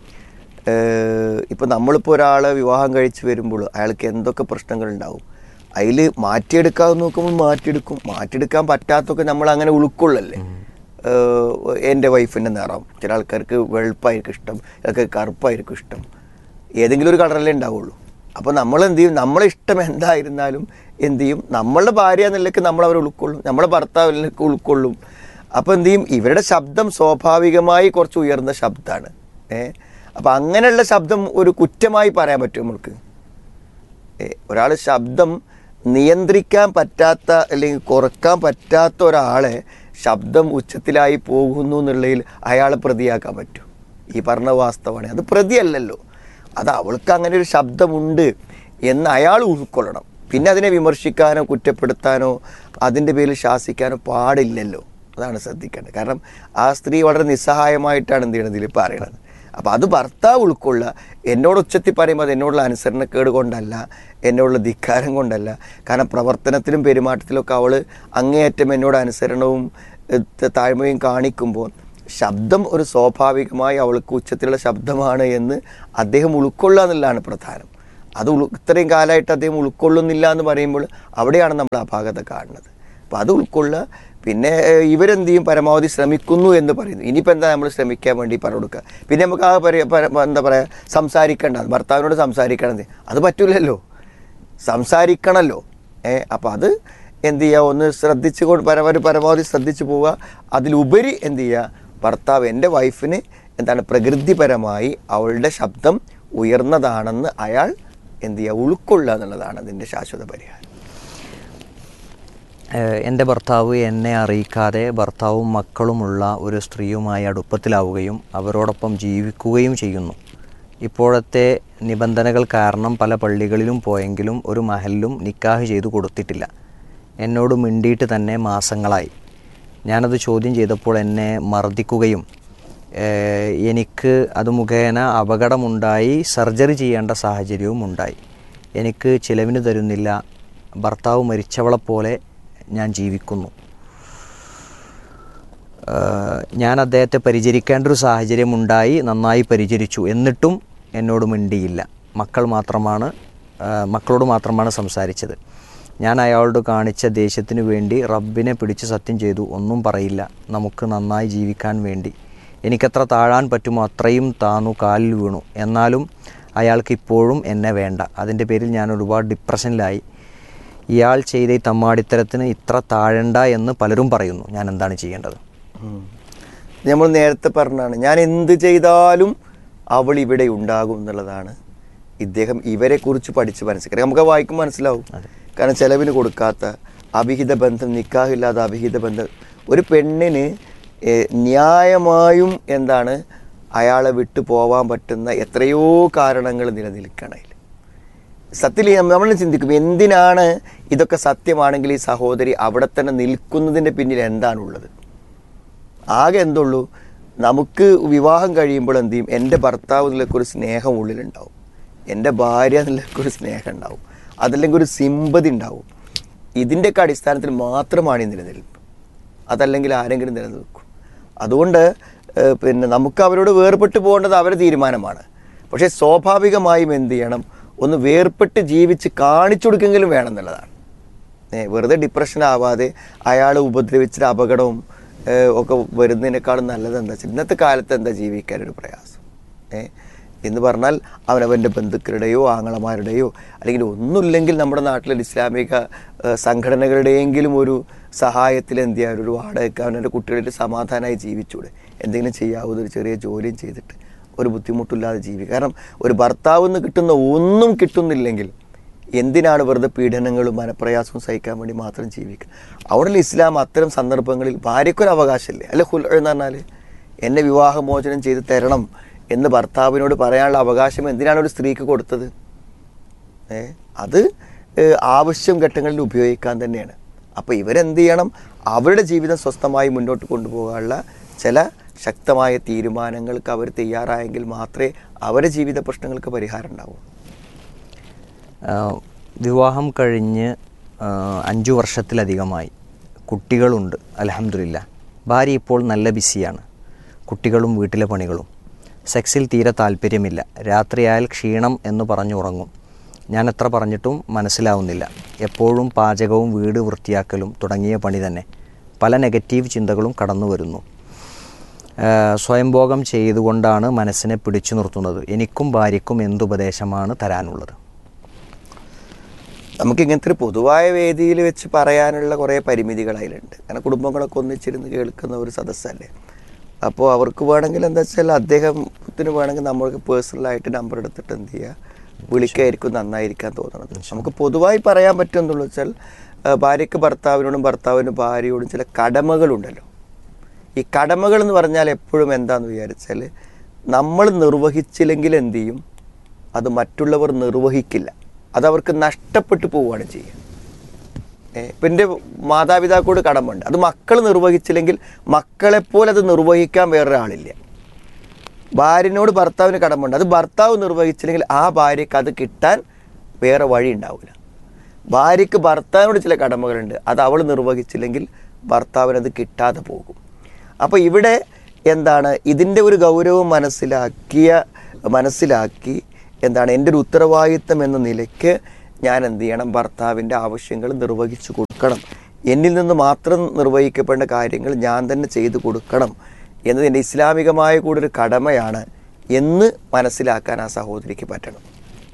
ഇപ്പം നമ്മളിപ്പോൾ ഒരാളെ വിവാഹം കഴിച്ച് വരുമ്പോൾ അയാൾക്ക് എന്തൊക്കെ പ്രശ്നങ്ങളുണ്ടാവും അതിൽ മാറ്റിയെടുക്കാതെ നോക്കുമ്പോൾ മാറ്റിയെടുക്കും മാറ്റിയെടുക്കാൻ പറ്റാത്തൊക്കെ നമ്മൾ അങ്ങനെ ഉൾക്കൊള്ളല്ലേ ഏഹ് എൻ്റെ വൈഫിൻ്റെ നിറം ചില ആൾക്കാർക്ക് വെളുപ്പായിരിക്കും ഇഷ്ടം ചിലർക്ക് കറുപ്പായിരിക്കും ഇഷ്ടം ഏതെങ്കിലും ഒരു കളറല്ലേ ഉണ്ടാവുള്ളൂ അപ്പോൾ നമ്മൾ എന്ത് ചെയ്യും നമ്മളെ ഇഷ്ടം എന്തായിരുന്നാലും എന്ത് ചെയ്യും നമ്മളുടെ ഭാര്യ എന്നുള്ളക്ക് നമ്മൾ അവരെ ഉൾക്കൊള്ളും നമ്മളെ ഭർത്താവിലേക്ക് ഉൾക്കൊള്ളും അപ്പോൾ എന്ത് ചെയ്യും ഇവരുടെ ശബ്ദം സ്വാഭാവികമായി കുറച്ച് ഉയർന്ന ശബ്ദമാണ് ഏഹ് അപ്പോൾ അങ്ങനെയുള്ള ശബ്ദം ഒരു കുറ്റമായി പറയാൻ പറ്റും നമുക്ക് ഒരാൾ ശബ്ദം നിയന്ത്രിക്കാൻ പറ്റാത്ത അല്ലെങ്കിൽ കുറക്കാൻ പറ്റാത്ത ഒരാളെ ശബ്ദം ഉച്ചത്തിലായി പോകുന്നു എന്നുള്ളതിൽ അയാളെ പ്രതിയാക്കാൻ പറ്റും ഈ പറഞ്ഞ വാസ്തവമാണ് അത് പ്രതിയല്ലല്ലോ അത് അവൾക്ക് അങ്ങനെ ഒരു ശബ്ദമുണ്ട് എന്ന് അയാൾ ഉൾക്കൊള്ളണം പിന്നെ അതിനെ വിമർശിക്കാനോ കുറ്റപ്പെടുത്താനോ അതിൻ്റെ പേരിൽ ശാസിക്കാനോ പാടില്ലല്ലോ അതാണ് ശ്രദ്ധിക്കേണ്ടത് കാരണം ആ സ്ത്രീ വളരെ നിസ്സഹായമായിട്ടാണ് എന്ത് ചെയ്യണത് ഇതിൽ പറയണത് അപ്പോൾ അത് ഭർത്താവ് ഉൾക്കൊള്ളുക എന്നോട് ഉച്ചത്തിൽ പറയുമ്പോൾ അത് എന്നോടുള്ള അനുസരണക്കേട് കൊണ്ടല്ല എന്നോടുള്ള ധിക്കാരം കൊണ്ടല്ല കാരണം പ്രവർത്തനത്തിലും പെരുമാറ്റത്തിലൊക്കെ അവൾ അങ്ങേയറ്റം എന്നോട് അനുസരണവും ഏഹ്, താഴ്മയും കാണിക്കുമ്പോൾ ശബ്ദം ഒരു സ്വാഭാവികമായി അവൾക്ക് ഉച്ചത്തിലുള്ള ശബ്ദമാണ് എന്ന് അദ്ദേഹം ഉൾക്കൊള്ളുക എന്നുള്ളതാണ് പ്രധാനം അത് ഉൾ ഇത്രയും കാലമായിട്ട് അദ്ദേഹം ഉൾക്കൊള്ളുന്നില്ല എന്ന് പറയുമ്പോൾ അവിടെയാണ് നമ്മൾ അപാകത കാണുന്നത് അപ്പോൾ അത് ഉൾക്കൊള്ളുക പിന്നെ ഏഹ്, ഇവരെന്ത് ചെയ്യും പരമാവധി ശ്രമിക്കുന്നു എന്ന് പറയുന്നു ഇനിയിപ്പോൾ എന്താ നമ്മൾ ശ്രമിക്കാൻ വേണ്ടി പറഞ്ഞു കൊടുക്കുക പിന്നെ നമുക്ക് ആ പരി- പര- എന്താ പറയുക സംസാരിക്കേണ്ട ഭർത്താവിനോട് സംസാരിക്കണത് അത് പറ്റില്ലല്ലോ സംസാരിക്കണമല്ലോ ഏ അപ്പോൾ അത് എന്ത് ചെയ്യുക ഒന്ന് ശ്രദ്ധിച്ച് കൊണ്ട് പരമാവധി പരമാവധി ശ്രദ്ധിച്ചു പോവുക അതിലുപരി എന്ത് ചെയ്യുക ഭർത്താവ് എൻ്റെ വൈഫിന് എന്താണ് പ്രകൃതിപരമായി അവളുടെ ശബ്ദം ഉയർന്നതാണെന്ന് അയാൾ എന്ത് ചെയ്യുക ഉൾക്കൊള്ളുക എന്നുള്ളതാണ് അതിൻ്റെ ശാശ്വത പരിഹാരം ഏഹ് എൻ്റെ ഭർത്താവ് എന്നെ അറിയിക്കാതെ ഭർത്താവും മക്കളുമുള്ള ഒരു സ്ത്രീയുമായി അടുപ്പത്തിലാവുകയും അവരോടൊപ്പം ജീവിക്കുകയും ചെയ്യുന്നു ഇപ്പോഴത്തെ നിബന്ധനകൾ കാരണം പല പള്ളികളിലും പോയെങ്കിലും ഒരു മഹലിലും നിക്കാഹ് ചെയ്തു കൊടുത്തിട്ടില്ല എന്നോട് മിണ്ടിയിട്ട് തന്നെ മാസങ്ങളായി ഞാനത് ചോദ്യം ചെയ്തപ്പോൾ എന്നെ മർദ്ദിക്കുകയും ഏഹ് എനിക്ക് അത് മുഖേന അപകടമുണ്ടായി സർജറി ചെയ്യേണ്ട സാഹചര്യവും ഉണ്ടായി എനിക്ക് ചിലവിന് തരുന്നില്ല ഭർത്താവ് മരിച്ചവളെപ്പോലെ ഞാൻ ജീവിക്കുന്നു ഏഹ് ഞാൻ അദ്ദേഹത്തെ പരിചരിക്കേണ്ട ഒരു സാഹചര്യമുണ്ടായി നന്നായി പരിചരിച്ചു എന്നിട്ടും എന്നോട് മിണ്ടിയില്ല മക്കൾ മാത്രമാണ് ഏഹ് മക്കളോട് മാത്രമാണ് സംസാരിച്ചത് ഞാൻ അയാളോട് കാണിച്ച ദേഷ്യത്തിന് വേണ്ടി റബ്ബിനെ പിടിച്ച് സത്യം ചെയ്തു ഒന്നും പറയില്ല നമുക്ക് നന്നായി ജീവിക്കാൻ വേണ്ടി എനിക്കെത്ര താഴാൻ പറ്റുമോ അത്രയും താന്നു കാലിൽ വീണു എന്നാലും അയാൾക്ക് ഇപ്പോഴും എന്നെ വേണ്ട അതിൻ്റെ പേരിൽ ഞാൻ ഒരുപാട് ഡിപ്രഷനിലായി ഇയാൾ ചെയ്ത ഈ തമ്മാടിത്തരത്തിന് ഇത്ര താഴണ്ട എന്ന് പലരും പറയുന്നു ഞാൻ എന്താണ് ചെയ്യേണ്ടത് നമ്മൾ നേരത്തെ പറഞ്ഞാണ് ഞാൻ എന്ത് ചെയ്താലും അവൾ ഇവിടെ ഉണ്ടാകും എന്നുള്ളതാണ് ഇദ്ദേഹം ഇവരെ കുറിച്ച് പഠിച്ച് മനസ്സിലാക്കുക നമുക്ക് വായിക്കും മനസ്സിലാവും കാരണം ചെലവിന് കൊടുക്കാത്ത അവിഹിത ബന്ധം നിക്കാഹില്ലാത്ത അവിഹിത ബന്ധം ഒരു പെണ്ണിന് ഏഹ്, ന്യായമായും എന്താണ് അയാളെ വിട്ടു പോവാൻ പറ്റുന്ന എത്രയോ കാരണങ്ങൾ നിലനിൽക്കണം അതിൽ സത്യത്തിൽ നമ്മൾ ചിന്തിക്കും എന്തിനാണ് ഇതൊക്കെ സത്യമാണെങ്കിൽ ഈ സഹോദരി അവിടെ തന്നെ നിൽക്കുന്നതിൻ്റെ പിന്നിൽ എന്താണുള്ളത് ആകെ എന്തുള്ളൂ നമുക്ക് വിവാഹം കഴിയുമ്പോൾ എന്ത് ചെയ്യും എൻ്റെ ഭർത്താവ് ഇതിലൊക്കെ ഒരു സ്നേഹം ഉള്ളിലുണ്ടാവും എൻ്റെ ഭാര്യ എന്നുള്ളൊക്കെ ഒരു സ്നേഹം ഉണ്ടാവും അതല്ലെങ്കിൽ ഒരു സിമ്പതി ഉണ്ടാവും ഇതിൻ്റെയൊക്കെ അടിസ്ഥാനത്തിൽ മാത്രമാണ് ഈ നിലനിൽപ്പ് അതല്ലെങ്കിൽ ആരെങ്കിലും നിലനിൽക്കും അതുകൊണ്ട് ഏഹ്, പിന്നെ നമുക്ക് അവരോട് വേർപെട്ട് പോകേണ്ടത് അവരുടെ തീരുമാനമാണ് പക്ഷേ സ്വാഭാവികമായും എന്ത് ചെയ്യണം ഒന്ന് വേർപെട്ട് ജീവിച്ച് കാണിച്ചു കൊടുക്കെങ്കിലും വേണം എന്നുള്ളതാണ് ഏ, വെറുതെ ഡിപ്രഷൻ ആവാതെ അയാൾ ഉപദ്രവിച്ചിട്ട് അപകടവും ഏ, ഒക്കെ വരുന്നതിനേക്കാളും നല്ലത് എന്താ വെച്ചാൽ ഇന്നത്തെ കാലത്ത് എന്താ ജീവിക്കാനൊരു പ്രയാസം ഏ എന്ന് പറഞ്ഞാൽ അവനവൻ്റെ ബന്ധുക്കളുടെയോ ആങ്ങളമാരുടെയോ അല്ലെങ്കിൽ ഒന്നുമില്ലെങ്കിൽ നമ്മുടെ നാട്ടിലെ ഇസ്ലാമിക ഏ, സംഘടനകളുടെയെങ്കിലും ഒരു സഹായത്തിൽ എന്ത് ചെയ്യാൻ ഒരു വാടകയ്ക്ക് അവനവൻ്റെ കുട്ടികളുടെ സമാധാനമായി ജീവിച്ചൂടെ എന്തെങ്കിലും ചെയ്യാവുന്ന ഒരു ചെറിയ ജോലിയും ചെയ്തിട്ട് ഒരു ബുദ്ധിമുട്ടില്ലാതെ ജീവിക്കുക കാരണം ഒരു ഭർത്താവ് നിന്ന് കിട്ടുന്ന ഒന്നും കിട്ടുന്നില്ലെങ്കിൽ എന്തിനാണ് വെറുതെ പീഡനങ്ങളും മനപ്രയാസവും സഹിക്കാൻ വേണ്ടി മാത്രം ജീവിക്കുക അവിടെ ഇസ്ലാം അത്തരം സന്ദർഭങ്ങളിൽ ഭാര്യയ്ക്കൊരു അവകാശമില്ലേ അല്ലെ ഹുൽ എന്ന് പറഞ്ഞാൽ എന്നെ വിവാഹമോചനം ചെയ്ത് തരണം എന്ന് ഭർത്താവിനോട് പറയാനുള്ള അവകാശം എന്തിനാണ് ഒരു സ്ത്രീക്ക് കൊടുത്തത് ഏ അത് ഏ, ആവശ്യം ഘട്ടങ്ങളിൽ ഉപയോഗിക്കാൻ തന്നെയാണ് അപ്പോൾ ഇവരെന്ത് ചെയ്യണം അവരുടെ ജീവിതം സ്വസ്ഥമായി മുന്നോട്ട് കൊണ്ടുപോകാനുള്ള ചില ശക്തമായ തീരുമാനങ്ങൾക്ക് അവർ തയ്യാറായെങ്കിൽ മാത്രമേ അവരുടെ ജീവിത പ്രശ്നങ്ങൾക്ക് പരിഹാരം ഉണ്ടാവൂ ആഹ് വിവാഹം കഴിഞ്ഞ് ആഹ് അഞ്ചു വർഷത്തിലധികമായി കുട്ടികളുണ്ട് അലഹമില്ല ഭാര്യ ഇപ്പോൾ നല്ല ബിസിയാണ് കുട്ടികളും വീട്ടിലെ പണികളും സെക്സിൽ തീരെ താല്പര്യമില്ല രാത്രിയായാൽ ക്ഷീണം എന്ന് പറഞ്ഞുറങ്ങും ഞാൻ എത്ര പറഞ്ഞിട്ടും മനസ്സിലാവുന്നില്ല എപ്പോഴും പാചകവും വീട് വൃത്തിയാക്കലും തുടങ്ങിയ പണി തന്നെ പല നെഗറ്റീവ് ചിന്തകളും കടന്നു വരുന്നു ആഹ് സ്വയംഭോഗം ചെയ്തുകൊണ്ടാണ് മനസ്സിനെ പിടിച്ചു നിർത്തുന്നത് എനിക്കും ഭാര്യയ്ക്കും എന്തുപദേശമാണ് തരാനുള്ളത് നമുക്ക് ഇങ്ങനത്തെ ഒരു പൊതുവായ വേദിയിൽ വെച്ച് പറയാനുള്ള കുറേ പരിമിതികൾ അതിലുണ്ട് കാരണം കുടുംബങ്ങളൊക്കെ ഒന്നിച്ചിരുന്ന് കേൾക്കുന്ന ഒരു സദസ്സല്ലേ അപ്പോൾ അവർക്ക് വേണമെങ്കിൽ എന്താ വെച്ചാൽ അദ്ദേഹത്തിന് വേണമെങ്കിൽ നമ്മൾക്ക് പേഴ്സണലായിട്ട് നമ്പർ എടുത്തിട്ട് എന്ത് ചെയ്യുക വിളിക്കായിരിക്കും നന്നായിരിക്കാൻ തോന്നുന്നത് നമുക്ക് പൊതുവായി പറയാൻ പറ്റുമെന്നുള്ളൂ വെച്ചാൽ ആ, ഭാര്യയ്ക്ക് ഭർത്താവിനോടും ഭർത്താവിന് ഭാര്യയോടും ചില കടമകളുണ്ടല്ലോ ഈ കടമകൾ എന്ന് പറഞ്ഞാൽ എപ്പോഴും എന്താന്ന് വിചാരിച്ചാൽ നമ്മൾ നിർവഹിച്ചില്ലെങ്കിൽ എന്ത് ചെയ്യും അത് മറ്റുള്ളവർ നിർവഹിക്കില്ല അത് അവർക്ക് നഷ്ടപ്പെട്ടു പോവുകയാണ് ചെയ്യുക ഏ, ഇപ്പം എൻ്റെ മാതാപിതാക്കളോട് കടമുണ്ട് അത് മക്കൾ നിർവഹിച്ചില്ലെങ്കിൽ മക്കളെപ്പോലെ അത് നിർവഹിക്കാൻ വേറൊരാളില്ല ഭാര്യനോട് ഭർത്താവിന് കടമുണ്ട് അത് ഭർത്താവ് നിർവഹിച്ചില്ലെങ്കിൽ ആ ഭാര്യയ്ക്ക് അത് കിട്ടാൻ വേറെ വഴി ഉണ്ടാവില്ല ഭാര്യയ്ക്ക് ഭർത്താവിനോട് ചില കടമകളുണ്ട് അത് അവൾ നിർവഹിച്ചില്ലെങ്കിൽ ഭർത്താവിനത് കിട്ടാതെ പോകും അപ്പോൾ ഇവിടെ എന്താണ് ഇതിൻ്റെ ഒരു ഗൗരവം മനസ്സിലാക്കിയ മനസ്സിലാക്കി എന്താണ് എൻ്റെ ഒരു ഉത്തരവാദിത്തം എന്ന നിലയ്ക്ക് ഞാൻ എന്ത് ചെയ്യണം ഭർത്താവിൻ്റെ ആവശ്യങ്ങൾ നിർവഹിച്ചു കൊടുക്കണം എന്നിൽ നിന്ന് മാത്രം നിർവഹിക്കപ്പെടേണ്ട കാര്യങ്ങൾ ഞാൻ തന്നെ ചെയ്തു കൊടുക്കണം എന്നത് എൻ്റെ ഇസ്ലാമികമായ കൂടെ ഒരു കടമയാണ് എന്ന് മനസ്സിലാക്കാൻ ആ സഹോദരിക്ക് പറ്റണം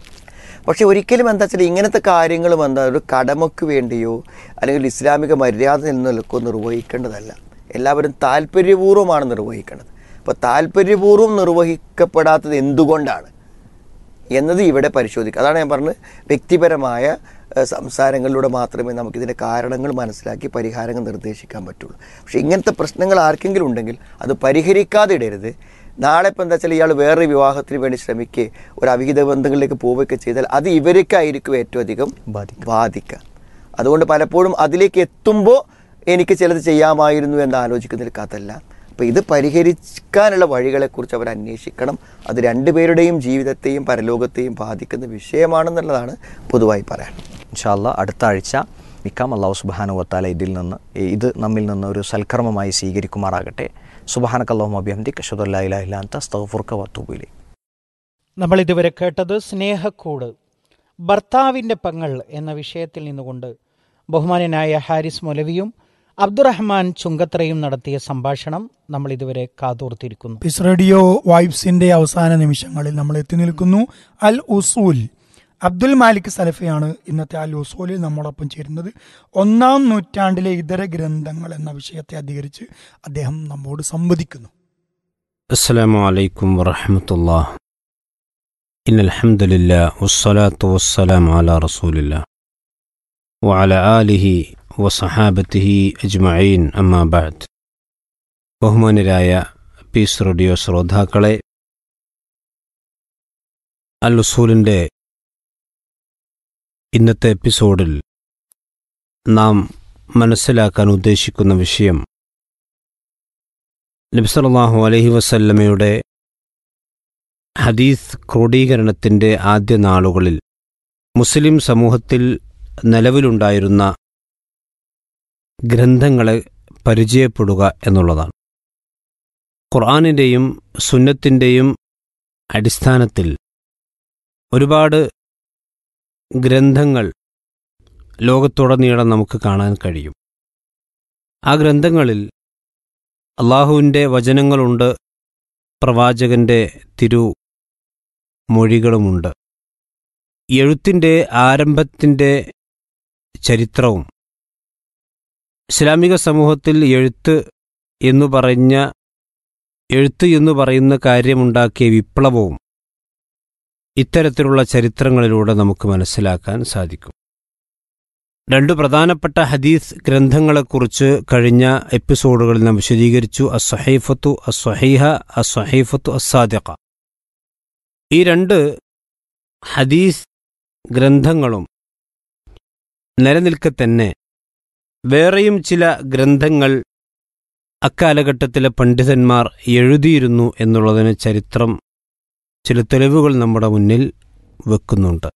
പക്ഷെ ഒരിക്കലും എന്താ വെച്ചാൽ ഇങ്ങനത്തെ കാര്യങ്ങളും എന്താ ഒരു കടമയ്ക്ക് വേണ്ടിയോ അല്ലെങ്കിൽ ഇസ്ലാമിക മര്യാദ നിലനിൽക്കോ നിർവഹിക്കേണ്ടതല്ല എല്ലാവരും താല്പര്യപൂർവ്വമാണ് നിർവഹിക്കേണ്ടത് അപ്പോൾ താല്പര്യപൂർവ്വം നിർവഹിക്കപ്പെടാത്തത് എന്തുകൊണ്ടാണ് എന്നത് ഇവിടെ പരിശോധിക്കുക അതാണ് ഞാൻ പറഞ്ഞത് വ്യക്തിപരമായ ഏഹ്, സംസാരങ്ങളിലൂടെ മാത്രമേ നമുക്കിതിൻ്റെ കാരണങ്ങൾ മനസ്സിലാക്കി പരിഹാരങ്ങൾ നിർദ്ദേശിക്കാൻ പറ്റുള്ളൂ പക്ഷേ ഇങ്ങനത്തെ പ്രശ്നങ്ങൾ ആർക്കെങ്കിലും ഉണ്ടെങ്കിൽ അത് പരിഹരിക്കാതെ ഇടരുത് നാളെ ഇപ്പം എന്താ വെച്ചാൽ ഇയാൾ വേറെ വിവാഹത്തിന് വേണ്ടി ശ്രമിക്കുക ഒരു അവിഹിത ബന്ധങ്ങളിലേക്ക് പോവുകയൊക്കെ ചെയ്താൽ അത് ഇവർക്കായിരിക്കും ഏറ്റവും അധികം ബാധിക്കും. ബാധിക്കുക അതുകൊണ്ട് പലപ്പോഴും അതിലേക്ക് എത്തുമ്പോൾ എനിക്ക് ചിലത് ചെയ്യാമായിരുന്നു എന്ന് ആലോചിക്കുന്നതിൽ കഥല്ല അപ്പോൾ ഇത് പരിഹരിക്കാനുള്ള വഴികളെക്കുറിച്ച് അവർ അന്വേഷിക്കണം അത് രണ്ടുപേരുടെയും ജീവിതത്തെയും പരലോകത്തെയും ബാധിക്കുന്ന വിഷയമാണെന്നുള്ളതാണ് പൊതുവായി പറയാൻ ഇൻഷാല്ല അടുത്ത ആഴ്ച നിക്കാം അള്ളാഹു സുബാനു വത്താല ഇതിൽ നിന്ന് ഇത് നമ്മിൽ നിന്ന് ഒരു സൽക്കർമ്മമായി സ്വീകരിക്കുമാറാകട്ടെ സുബാനക്കല്ലാഹു അഭിഹംദി കഷദുല്ലാ ഇലാഹില്ലാത്ത സ്തഫുർക്ക വത്തൂബിലി നമ്മൾ ഇതുവരെ കേട്ടത് സ്നേഹക്കൂട് ഭർത്താവിൻ്റെ പങ്ങൾ എന്ന വിഷയത്തിൽ നിന്നുകൊണ്ട് ബഹുമാനനായ ഹാരിസ് മൊലവിയും അബ്ദുറഹ്മാൻ ചുങ്കത്രയും നടത്തിയ സംഭാഷണം നമ്മൾ ഇതുവരെ കാതോർത്തിരിക്കുന്നു പിസ് റേഡിയോ വൈബ്സിന്റെ അവസാന നിമിഷങ്ങളിൽ നമ്മൾ എത്തി നിൽക്കുന്നു അൽ ഉസൂൽ അബ്ദുൽ മാലിക് സലഫിയാണ് ഇന്നത്തെ അൽ ഉസൂലിൽ നമ്മോടൊപ്പം ചേരുന്നത് ഒന്നാം നൂറ്റാണ്ടിലെ ഇതര ഗ്രന്ഥങ്ങൾ എന്ന വിഷയത്തെ അധികരിച്ച് അദ്ദേഹം നമ്മോട് സംവദിക്കുന്നു السلام عليكم ورحمة الله إن الحمد لله والصلاة والسلام على رسول الله وعلى آله وصحابته أجمعين أما بعد ബഹുമാനരായ പീസ് റേഡിയോ ശ്രോതാക്കളെ അൽ ഉസൂലിൻ്റെ ഇന്നത്തെ എപ്പിസോഡിൽ നാം മനസ്സിലാക്കാൻ ഉദ്ദേശിക്കുന്ന വിഷയം നബിസല്ലാഹു അലഹി വസല്ലമയുടെ ഹദീസ് ക്രോഡീകരണത്തിൻ്റെ ആദ്യ നാളുകളിൽ മുസ്ലിം സമൂഹത്തിൽ നിലവിലുണ്ടായിരുന്ന ഗ്രന്ഥങ്ങളെ പരിചയപ്പെടുക എന്നുള്ളതാണ് ഖുർആാനിൻ്റെയും സുന്നത്തിൻ്റെയും അടിസ്ഥാനത്തിൽ ഒരുപാട് ഗ്രന്ഥങ്ങൾ ലോകത്തുടനീളം നമുക്ക് കാണാൻ കഴിയും ആ ഗ്രന്ഥങ്ങളിൽ അള്ളാഹുവിൻ്റെ വചനങ്ങളുണ്ട് പ്രവാചകന്റെ തിരു മൊഴികളുമുണ്ട് എഴുത്തിൻ്റെ ആരംഭത്തിൻ്റെ ചരിത്രവും ഇസ്ലാമിക സമൂഹത്തിൽ എഴുത്ത് എന്നു പറഞ്ഞ എഴുത്ത് എന്നു പറയുന്ന കാര്യമുണ്ടാക്കിയ വിപ്ലവവും ഇത്തരത്തിലുള്ള ചരിത്രങ്ങളിലൂടെ നമുക്ക് മനസ്സിലാക്കാൻ സാധിക്കും രണ്ട് പ്രധാനപ്പെട്ട ഹദീസ് ഗ്രന്ഥങ്ങളെക്കുറിച്ച് കഴിഞ്ഞ എപ്പിസോഡുകളിൽ നാം വിശദീകരിച്ചു അസ്വഹൈഫത്തു അസ്വഹൈഹ അസ്വഹൈഫത്തു അസാദിഖ ഈ രണ്ട് ഹദീസ് ഗ്രന്ഥങ്ങളും നിലനിൽക്കെ തന്നെ വേറെയും ചില ഗ്രന്ഥങ്ങൾ അക്കാലഘട്ടത്തിലെ പണ്ഡിതന്മാർ എഴുതിയിരുന്നു എന്നുള്ളതിന് ചരിത്രം ചില തെളിവുകൾ നമ്മുടെ മുന്നിൽ വെക്കുന്നുണ്ട്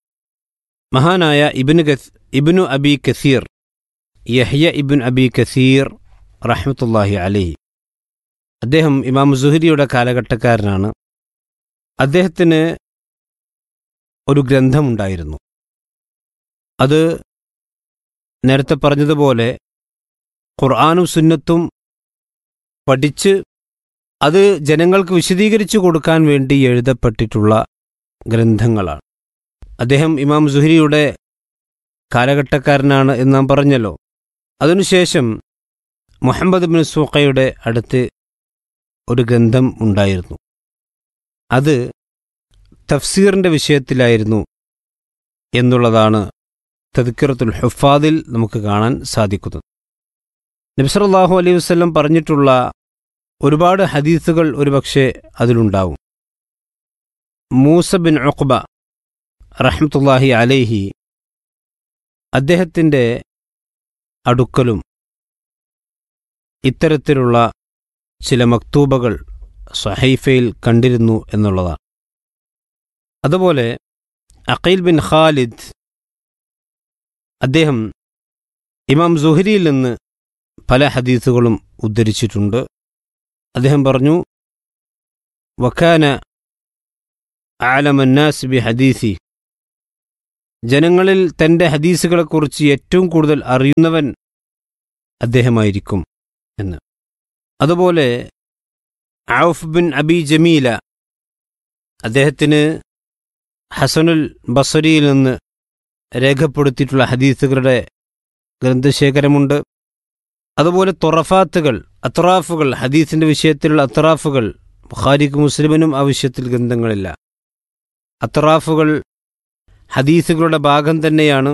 മഹാനായ ഇബിന് ഗസ് ഇബിനു അബി കസീർ യഹ്യ ഇബിൻ അബി കസീർ റഹ്മത്തുല്ലാഹി അലഹി അദ്ദേഹം ഇമാം സുഹരിയുടെ കാലഘട്ടക്കാരനാണ് അദ്ദേഹത്തിന് ഒരു ഗ്രന്ഥമുണ്ടായിരുന്നു അത് നേരത്തെ പറഞ്ഞതുപോലെ ഖുർആാനും സുന്നത്തും പഠിച്ച് അത് ജനങ്ങൾക്ക് വിശദീകരിച്ചു കൊടുക്കാൻ വേണ്ടി എഴുതപ്പെട്ടിട്ടുള്ള ഗ്രന്ഥങ്ങളാണ് അദ്ദേഹം ഇമാം സുഹരിയുടെ കാലഘട്ടക്കാരനാണ് എന്ന് നാം പറഞ്ഞല്ലോ അതിനുശേഷം മുഹമ്മദ് ബിൻ സൂഖയുടെ അടുത്ത് ഒരു ഗ്രന്ഥം ഉണ്ടായിരുന്നു അത് തഫ്സീറിൻ്റെ വിഷയത്തിലായിരുന്നു എന്നുള്ളതാണ് തദ്ക്കിറത്തുൽ ഹുഫാദിൽ നമുക്ക് കാണാൻ സാധിക്കുന്നത് നബ്സറല്ലാഹു അലൈഹി വസ്ലം പറഞ്ഞിട്ടുള്ള ഒരുപാട് ഹദീസുകൾ ഒരുപക്ഷെ അതിലുണ്ടാവും മൂസ ബിൻ ഉഖ്ബ റഹ്മത്തുല്ലാഹി അലൈഹി അദ്ദേഹത്തിൻ്റെ അടുക്കലും ഇത്തരത്തിലുള്ള ചില മക്തൂബകൾ സഹൈഫയിൽ കണ്ടിരുന്നു എന്നുള്ളതാണ് അതുപോലെ അഖീൽ ബിൻ ഖാലിദ് അദ്ദേഹം ഇമാം സുഹരിയിൽ നിന്ന് പല ഹദീസുകളും ഉദ്ധരിച്ചിട്ടുണ്ട് അദ്ദേഹം പറഞ്ഞു വക്കാന ആലമന്നാസ് ബി ഹദീസി ജനങ്ങളിൽ തൻ്റെ ഹദീസുകളെക്കുറിച്ച് ഏറ്റവും കൂടുതൽ അറിയുന്നവൻ അദ്ദേഹമായിരിക്കും എന്ന് അതുപോലെ ഔഫ് ബിൻ അബി ജമീല അദ്ദേഹത്തിന് ഹസനുൽ ബസരിയിൽ നിന്ന് രേഖപ്പെടുത്തിയിട്ടുള്ള ഹദീസുകളുടെ ഗ്രന്ഥശേഖരമുണ്ട് അതുപോലെ തുറഫാത്തുകൾ അത്രാഫുകൾ ഹദീസിന്റെ വിഷയത്തിലുള്ള അത്രാഫുകൾ ബുഖാരിക്ക് മുസ്ലിമിനും ആ വിഷയത്തിൽ ഗ്രന്ഥങ്ങളില്ല അത്രാഫുകൾ ഹദീസുകളുടെ ഭാഗം തന്നെയാണ്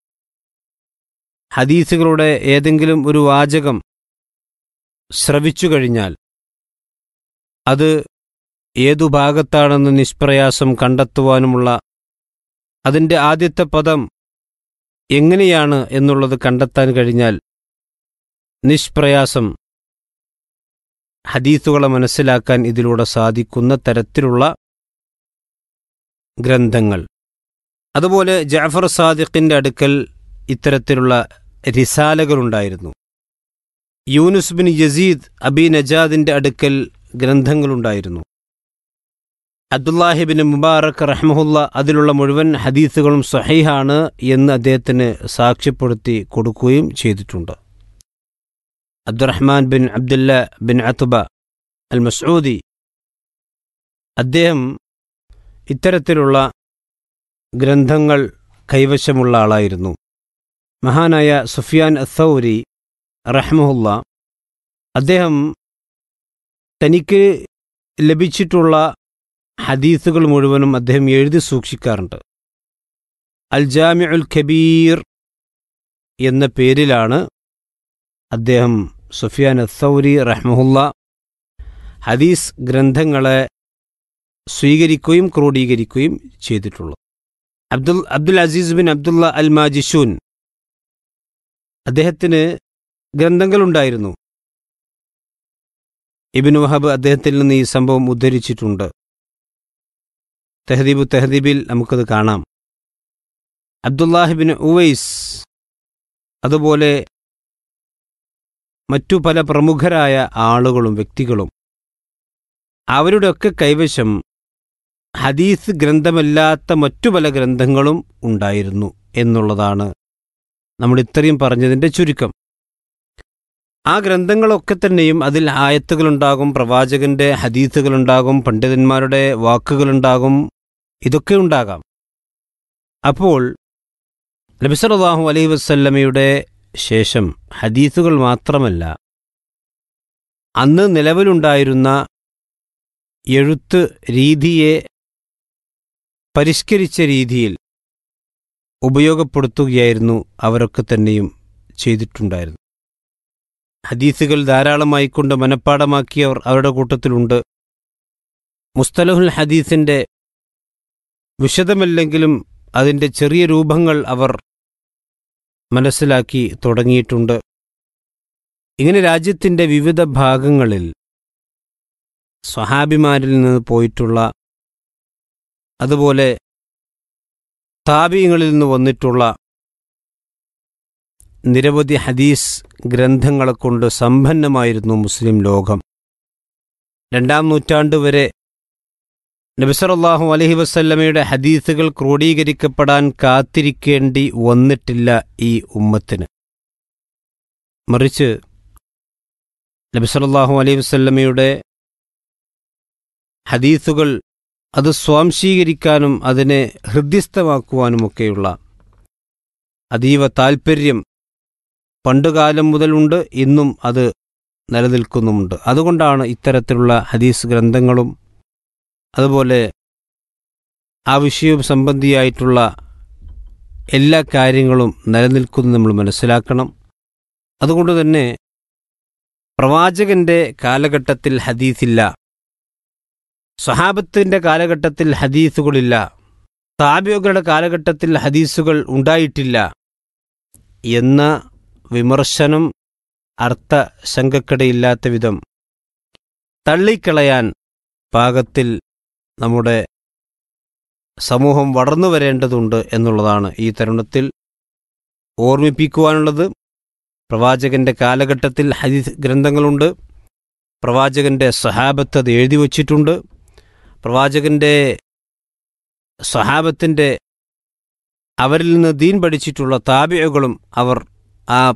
ഹദീസുകളുടെ ഏതെങ്കിലും ഒരു വാചകം ശ്രവിച്ചു കഴിഞ്ഞാൽ അത് ഏതു ഭാഗത്താണെന്ന് നിഷ്പ്രയാസം കണ്ടെത്തുവാനുമുള്ള അതിൻ്റെ ആദ്യത്തെ പദം എങ്ങനെയാണ് എന്നുള്ളത് കണ്ടെത്താൻ കഴിഞ്ഞാൽ നിഷ്പ്രയാസം ഹദീസുകളെ മനസ്സിലാക്കാൻ ഇതിലൂടെ സാധിക്കുന്ന തരത്തിലുള്ള ഗ്രന്ഥങ്ങൾ അതുപോലെ ജാഫർ സാദിഖിൻ്റെ അടുക്കൽ ഇത്തരത്തിലുള്ള റിസാലകളുണ്ടായിരുന്നു യൂനുസ് ബിൻ യസീദ് അബി നജാദിൻ്റെ അടുക്കൽ ഗ്രന്ഥങ്ങളുണ്ടായിരുന്നു അബ്ദുല്ലാഹിബിൻ മുബാറക് റഹ്മുല്ല അതിലുള്ള മുഴുവൻ ഹദീസുകളും സഹീഹാണ് എന്ന് അദ്ദേഹത്തിന് സാക്ഷ്യപ്പെടുത്തി കൊടുക്കുകയും ചെയ്തിട്ടുണ്ട് Abdurrahman bin Abdullah bin Utbah al Masudi അദ്ദേഹം ഇത്തരത്തിലുള്ള ഗ്രന്ഥങ്ങൾ കൈവശമുള്ള ആളായിരുന്നു മഹാനായ സുഫിയാൻ അസൗരി റഹ്മുല്ല അദ്ദേഹം തനിക്ക് ലഭിച്ചിട്ടുള്ള ഹദീസുകൾ മുഴുവനും അദ്ദേഹം എഴുതി സൂക്ഷിക്കാറുണ്ട് അൽ ജാമി ഉൽ ഖബീർ എന്ന പേരിലാണ് അദ്ദേഹം സുഫിയാൻ അസൗരി റഹ്മുല്ല ഹദീസ് ഗ്രന്ഥങ്ങളെ സ്വീകരിക്കുകയും ക്രോഡീകരിക്കുകയും ചെയ്തിട്ടുള്ളത് Abdul Abdul Aziz bin Abdullah al Majishun അദ്ദേഹത്തിന് ഗ്രന്ഥങ്ങളുണ്ടായിരുന്നു ഇബിൻ വഹബ് അദ്ദേഹത്തിൽ നിന്ന് ഈ സംഭവം ഉദ്ധരിച്ചിട്ടുണ്ട് തെഹദീബു തെഹദീബിൽ നമുക്കത് കാണാം അബ്ദുല്ലാഹിബിൻ ഉവൈസ് അതുപോലെ മറ്റു പല പ്രമുഖരായ ആളുകളും വ്യക്തികളും അവരുടെയൊക്കെ കൈവശം ഹദീസ് ഗ്രന്ഥമല്ലാത്ത മറ്റു പല ഗ്രന്ഥങ്ങളും ഉണ്ടായിരുന്നു എന്നുള്ളതാണ് നമ്മൾ ഇത്രയും പറഞ്ഞതിൻ്റെ ചുരുക്കം ആ ഗ്രന്ഥങ്ങളൊക്കെ തന്നെയും അതിൽ ആയത്തുകളുണ്ടാകും പ്രവാചകന്റെ ഹദീസുകളുണ്ടാകും പണ്ഡിതന്മാരുടെ വാക്കുകളുണ്ടാകും ഇതൊക്കെ ഉണ്ടാകാം അപ്പോൾ നബിസലാഹു അലൈഹി വസല്ലമയുടെ ശേഷം ഹദീസുകൾ മാത്രമല്ല അന്ന് നിലവിലുണ്ടായിരുന്ന എഴുത്ത് രീതിയെ പരിഷ്കരിച്ച രീതിയിൽ ഉപയോഗപ്പെടുത്തുകയായിരുന്നു അവരൊക്കെ തന്നെയും ചെയ്തിട്ടുണ്ടായിരുന്നു ഹദീസുകൾ ധാരാളമായിക്കൊണ്ട് മനഃപ്പാടമാക്കിയവർ അവരുടെ കൂട്ടത്തിലുണ്ട് മുസ്തലഹുൽ ഹദീസിന്റെ വിശദമല്ലെങ്കിലും അതിൻ്റെ ചെറിയ രൂപങ്ങൾ അവർ മനസ്സിലാക്കി തുടങ്ങിയിട്ടുണ്ട് ഇങ്ങനെ രാജ്യത്തിൻ്റെ വിവിധ ഭാഗങ്ങളിൽ സ്വഹാബിമാരിൽ നിന്ന് പോയിട്ടുള്ള അതുപോലെ താപീയങ്ങളിൽ നിന്ന് വന്നിട്ടുള്ള നിരവധി ഹദീസ് ഗ്രന്ഥങ്ങളെ കൊണ്ട് സമ്പന്നമായിരുന്നു മുസ്ലിം ലോകം രണ്ടാം നൂറ്റാണ്ട് വരെ നബിസറല്ലാഹു അലഹി വസല്ലമയുടെ ഹദീസുകൾ ക്രോഡീകരിക്കപ്പെടാൻ കാത്തിരിക്കേണ്ടി വന്നിട്ടില്ല ഈ ഉമ്മത്തിന് മറിച്ച് നബിസറല്ലാഹു അലൈഹി വസല്ലമയുടെ ഹദീസുകൾ അത് സ്വാംശീകരിക്കാനും അതിനെ ഹൃദ്യസ്ഥമാക്കുവാനുമൊക്കെയുള്ള അതീവ താൽപ്പര്യം പണ്ടുകാലം മുതലുണ്ട് ഇന്നും അത് നിലനിൽക്കുന്നുമുണ്ട് അതുകൊണ്ടാണ് ഇത്തരത്തിലുള്ള ഹദീസ് ഗ്രന്ഥങ്ങളും അതുപോലെ ആ വിഷയവും സംബന്ധിയായിട്ടുള്ള എല്ലാ കാര്യങ്ങളും നിലനിൽക്കുന്നു നമ്മൾ മനസ്സിലാക്കണം അതുകൊണ്ട് തന്നെ പ്രവാചകന്റെ കാലഘട്ടത്തിൽ ഹദീസില്ല സ്വഹാബത്തിന്റെ കാലഘട്ടത്തിൽ ഹദീസുകളില്ല താബിയോകളുടെ കാലഘട്ടത്തിൽ ഹദീസുകൾ ഉണ്ടായിട്ടില്ല എന്ന വിമർശനം അർത്ഥശങ്കക്കിടയില്ലാത്ത വിധം തള്ളിക്കളയാൻ പാകത്തിൽ നമ്മുടെ സമൂഹം വളർന്നു വരേണ്ടതുണ്ട് എന്നുള്ളതാണ് ഈ തരുണത്തിൽ ഓർമ്മിപ്പിക്കുവാനുള്ളത് പ്രവാചകന്റെ കാലഘട്ടത്തിൽ ഹദീസ് ഗ്രന്ഥങ്ങളുണ്ട് പ്രവാചകന്റെ സഹാബത്ത് അത് എഴുതി വച്ചിട്ടുണ്ട് പ്രവാചകന്റെ സഹാബത്തിൻ്റെ അവരിൽ നിന്ന് ദീൻ പഠിച്ചിട്ടുള്ള താബിയകളും അവർ ആ